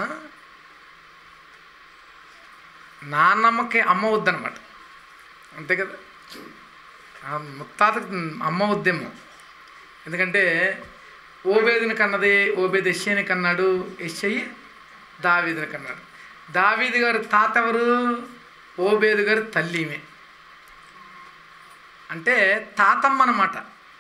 నాన్నమ్మకి అమ్మ వద్దనమాట అంతే కదా ఆ ముత్తాతకి అమ్మ వద్దేమో ఎందుకంటే ఓబేదిని కన్నది ఓబేది ఎస్ఐని కన్నాడు ఎస్ఐ దావీదుని కన్నాడు దావీదు గారి తాత ఎవరు ఓబేదు గారి తల్లి ఈమె అంటే తాతమ్మ అన్నమాట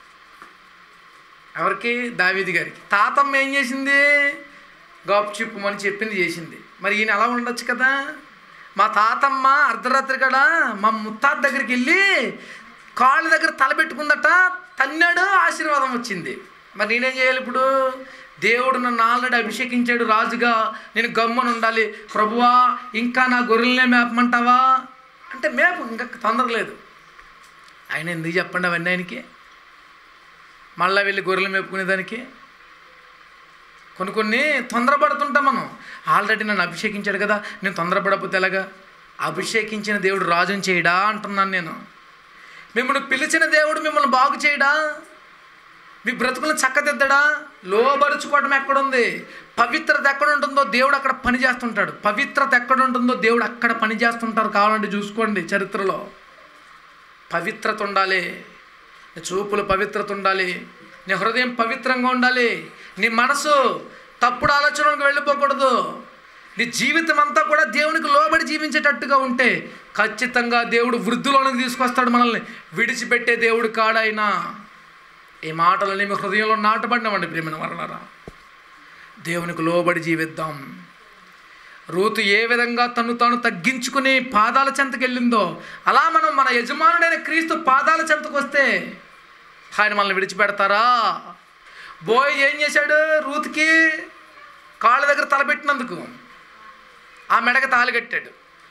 ఎవరికి దావీది గారికి తాతమ్మ ఏం చేసింది గాపు చిప్పుమని చెప్పింది చేసింది మరి ఈయన అలా ఉండొచ్చు కదా మా తాతమ్మ అర్ధరాత్రి కాడ మా ముత్తాత దగ్గరికి వెళ్ళి కాళ్ళ దగ్గర తలబెట్టుకుందట తన్నాడు ఆశీర్వాదం వచ్చింది మరి నేనేం చేయాలి ఇప్పుడు దేవుడు నన్ను ఆల్రెడీ అభిషేకించాడు రాజుగా నేను గమ్మున ఉండాలి ప్రభువా ఇంకా నా గొర్రెలనే మేపమంటావా అంటే మేపు ఇంకా తొందర లేదు ఆయన ఎందుకు చెప్పండి అవన్నీ ఆయనకి మళ్ళీ వెళ్ళి గొర్రెలు మేపుకునేదానికి కొన్ని కొన్ని తొందరపడుతుంటాం మనం ఆల్రెడీ నన్ను అభిషేకించాడు కదా నేను తొందరపడకపోతే ఎలాగా అభిషేకించిన దేవుడు రాజుని చేయడా అంటున్నాను నేను మిమ్మల్ని పిలిచిన దేవుడు మిమ్మల్ని బాగు చేయడా మీ బ్రతుకులను చక్కదిద్దడా లోబరుచుకోవడం ఎక్కడుంది పవిత్రత ఎక్కడ ఉంటుందో దేవుడు అక్కడ పని చేస్తుంటాడు పవిత్రత ఎక్కడ ఉంటుందో దేవుడు అక్కడ పని చేస్తుంటారు కావాలంటే చూసుకోండి చరిత్రలో పవిత్రత ఉండాలి నీ చూపులు పవిత్రత ఉండాలి నీ హృదయం పవిత్రంగా ఉండాలి నీ మనసు తప్పుడు ఆలోచనలకు వెళ్ళిపోకూడదు నీ జీవితం అంతా కూడా దేవునికి లోబడి జీవించేటట్టుగా ఉంటే ఖచ్చితంగా దేవుడు వృద్ధులోనికి తీసుకొస్తాడు మనల్ని విడిచిపెట్టే దేవుడు కాడైనా ఈ మాటలని మీ హృదయంలో నాటబడినవండి ప్రేమైన వరలరా దేవునికి లోబడి జీవిద్దాం రూతు ఏ విధంగా తను తాను తగ్గించుకుని పాదాల చెంతకు వెళ్ళిందో అలా మనం మన యజమానుడైన క్రీస్తు పాదాల చెంతకు వస్తే ఆయన మనల్ని విడిచిపెడతారా బోయ్ ఏం చేశాడు రూత్కి కాళ్ళ దగ్గర తలపెట్టినందుకు ఆ మెడకి తాళి కట్టాడు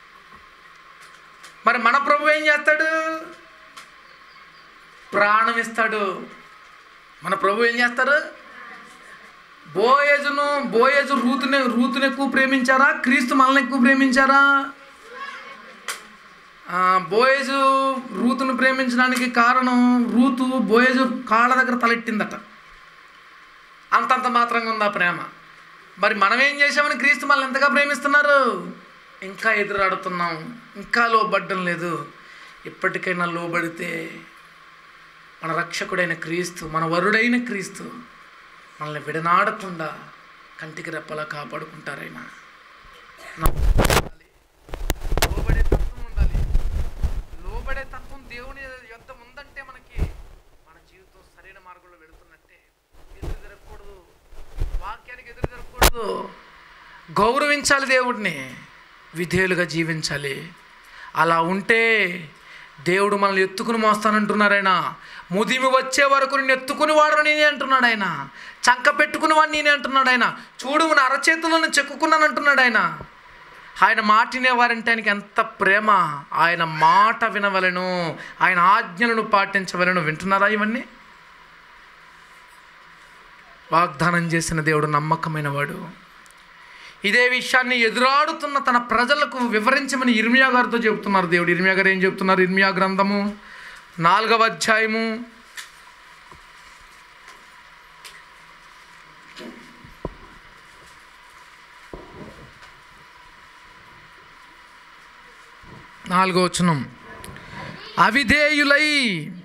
మరి మన ప్రభు ఏం చేస్తాడు ప్రాణం ఇస్తాడు మన ప్రభు ఏం చేస్తారు బోయజును బోయజు రూతుని రూతుని ఎక్కువ ప్రేమించారా క్రీస్తు మనల్ని ఎక్కువ ప్రేమించారా ఆ, బోయజు రూతును ప్రేమించడానికి కారణం రూతు బోయజు కాళ్ళ దగ్గర తలెట్టిందట అంతంత మాత్రంగా ఉందా ప్రేమ మరి మనం ఏం చేసామని క్రీస్తు మనల్ని ఎంతగా ప్రేమిస్తున్నారు ఇంకా ఎదురాడుతున్నాం ఇంకా లోబడ్డం లేదు ఇప్పటికైనా లోబడితే మన రక్షకుడైన క్రీస్తు మన వరుడైన క్రీస్తు మనల్ని విడనాడకుండా కంటికి రెప్పలా కాపాడుకుంటారైనా లోబడే తత్వం ఉండాలి లోబడే తత్వం దేవుని యొద్ద ఉందంటే మనకి మన జీవితం సరైన మార్గంలో వెళుతున్నట్టే ఎదురు తిరగకూడదు వాక్యానికి ఎదురు తిరగకూడదు గౌరవించాలి దేవుడిని విధేయులుగా జీవించాలి అలా ఉంటే దేవుడు మనల్ని ఎత్తుకుని మోస్తానంటున్నారు ఆయన ముదిమి వచ్చే వరకు నేను ఎత్తుకుని వాడు నేనే అంటున్నాడు ఆయన చంక పెట్టుకుని వాడు నేనే అంటున్నాడు ఆయన చూడు నా అరచేతులను చెక్కుకున్నాను అంటున్నాడు ఆయన ఆయన మాట వినేవారంటే ఆయనకి ఎంత ప్రేమ ఆయన మాట వినవలను ఆయన ఆజ్ఞలను పాటించవలను వింటున్నారా ఇవన్నీ వాగ్దానం చేసిన దేవుడు నమ్మకమైన వాడు ఇదే విషయాన్ని ఎదురాడుతున్న తన ప్రజలకు వివరించమని ఇర్మియా గారితో చెబుతున్నారు దేవుడు ఇర్మియా గారు ఏం చెప్తున్నారు ఇర్మియా గ్రంథము నాలుగవ అధ్యాయము నాలుగో వచనం అవిధేయులై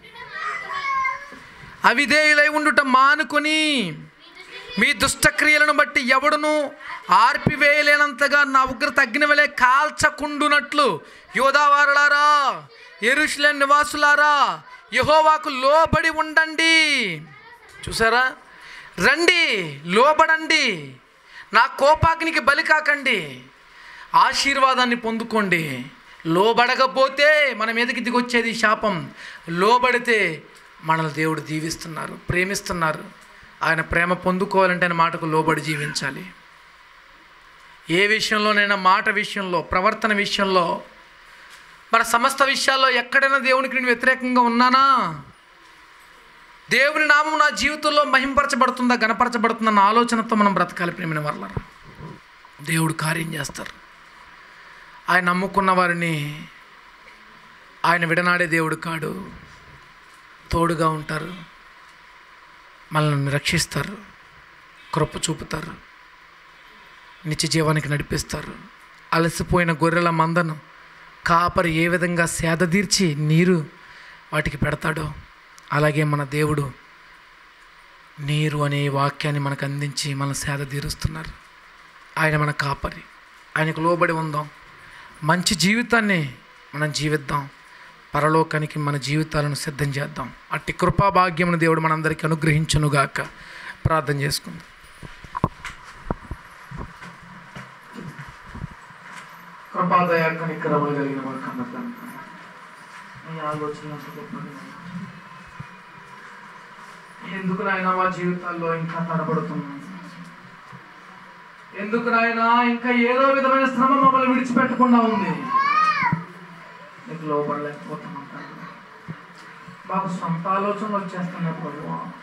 అవిధేయులై ఉండుట మానుకొని మీ దుష్టక్రియలను బట్టి ఎవడును ఆర్పివేయలేనంతగా నా ఉగ్రత అగ్ని వలె కాల్చకుండునట్లు యోధావారులారా ఎరుషులేం నివాసులారా యహోవాకు లోబడి ఉండండి చూసారా రండి లోబడండి నా కోపాగ్నికి బలి కాకండి ఆశీర్వాదాన్ని పొందుకోండి లోబడకపోతే మన మీదకి దిగొచ్చేది శాపం లోబడితే మనల్ని దేవుడు దీవిస్తున్నారు ప్రేమిస్తున్నారు ఆయన ప్రేమ పొందుకోవాలంటే ఆయన మాటకు లోబడి జీవించాలి ఏ విషయంలోనైనా మాట విషయంలో ప్రవర్తన విషయంలో మన సమస్త విషయాల్లో ఎక్కడైనా దేవునికి నేను వ్యతిరేకంగా ఉన్నానా దేవుని నామం నా జీవితంలో మహింపరచబడుతుందా గణపరచబడుతుందా అన్న ఆలోచనతో మనం బ్రతకాలి ప్రేమిన వాళ్ళ దేవుడు కార్యం చేస్తారు ఆయన నమ్ముకున్న వారిని ఆయన విడనాడే దేవుడు కాడు తోడుగా ఉంటారు మనల్ని రక్షిస్తారు కృప చూపుతారు నిత్య జీవానికి నడిపిస్తారు అలసిపోయిన గొర్రెల మందను కాపరి ఏ విధంగా సేద తీర్చి నీరు వాటికి పెడతాడో అలాగే మన దేవుడు నీరు అనే వాక్యాన్ని మనకు అందించి మన సేద తీరుస్తున్నారు ఆయన మన కాపరి ఆయనకు లోబడి ఉందాం మంచి జీవితాన్ని మనం జీవిద్దాం పరలోకానికి మన జీవితాలను సిద్ధం చేద్దాం అట్టి కృపా భాగ్యమును దేవుడు మనందరికీ అనుగ్రహించునుగాక ప్రార్థన చేసుకుందాం కృపాదయ కనికరములు కలిగిన మా కన్న తండ్రి, నీ ఆలోచన ఎంత గొప్పది నాయనా. ఎందుకు నాయన మా జీవితాల్లో ఇంకా తడబడుతున్నాం ఎందుకు నాయన ఇంకా ఏదో విధమైన శ్రమ మమ్మల్ని విడిచిపెట్టకుండా ఉంది నీకు లోపడలేకపోతున్నాం తండ్రి. మాకు సొంత ఆలోచనలు వచ్చేస్తున్నాయి ప్రభు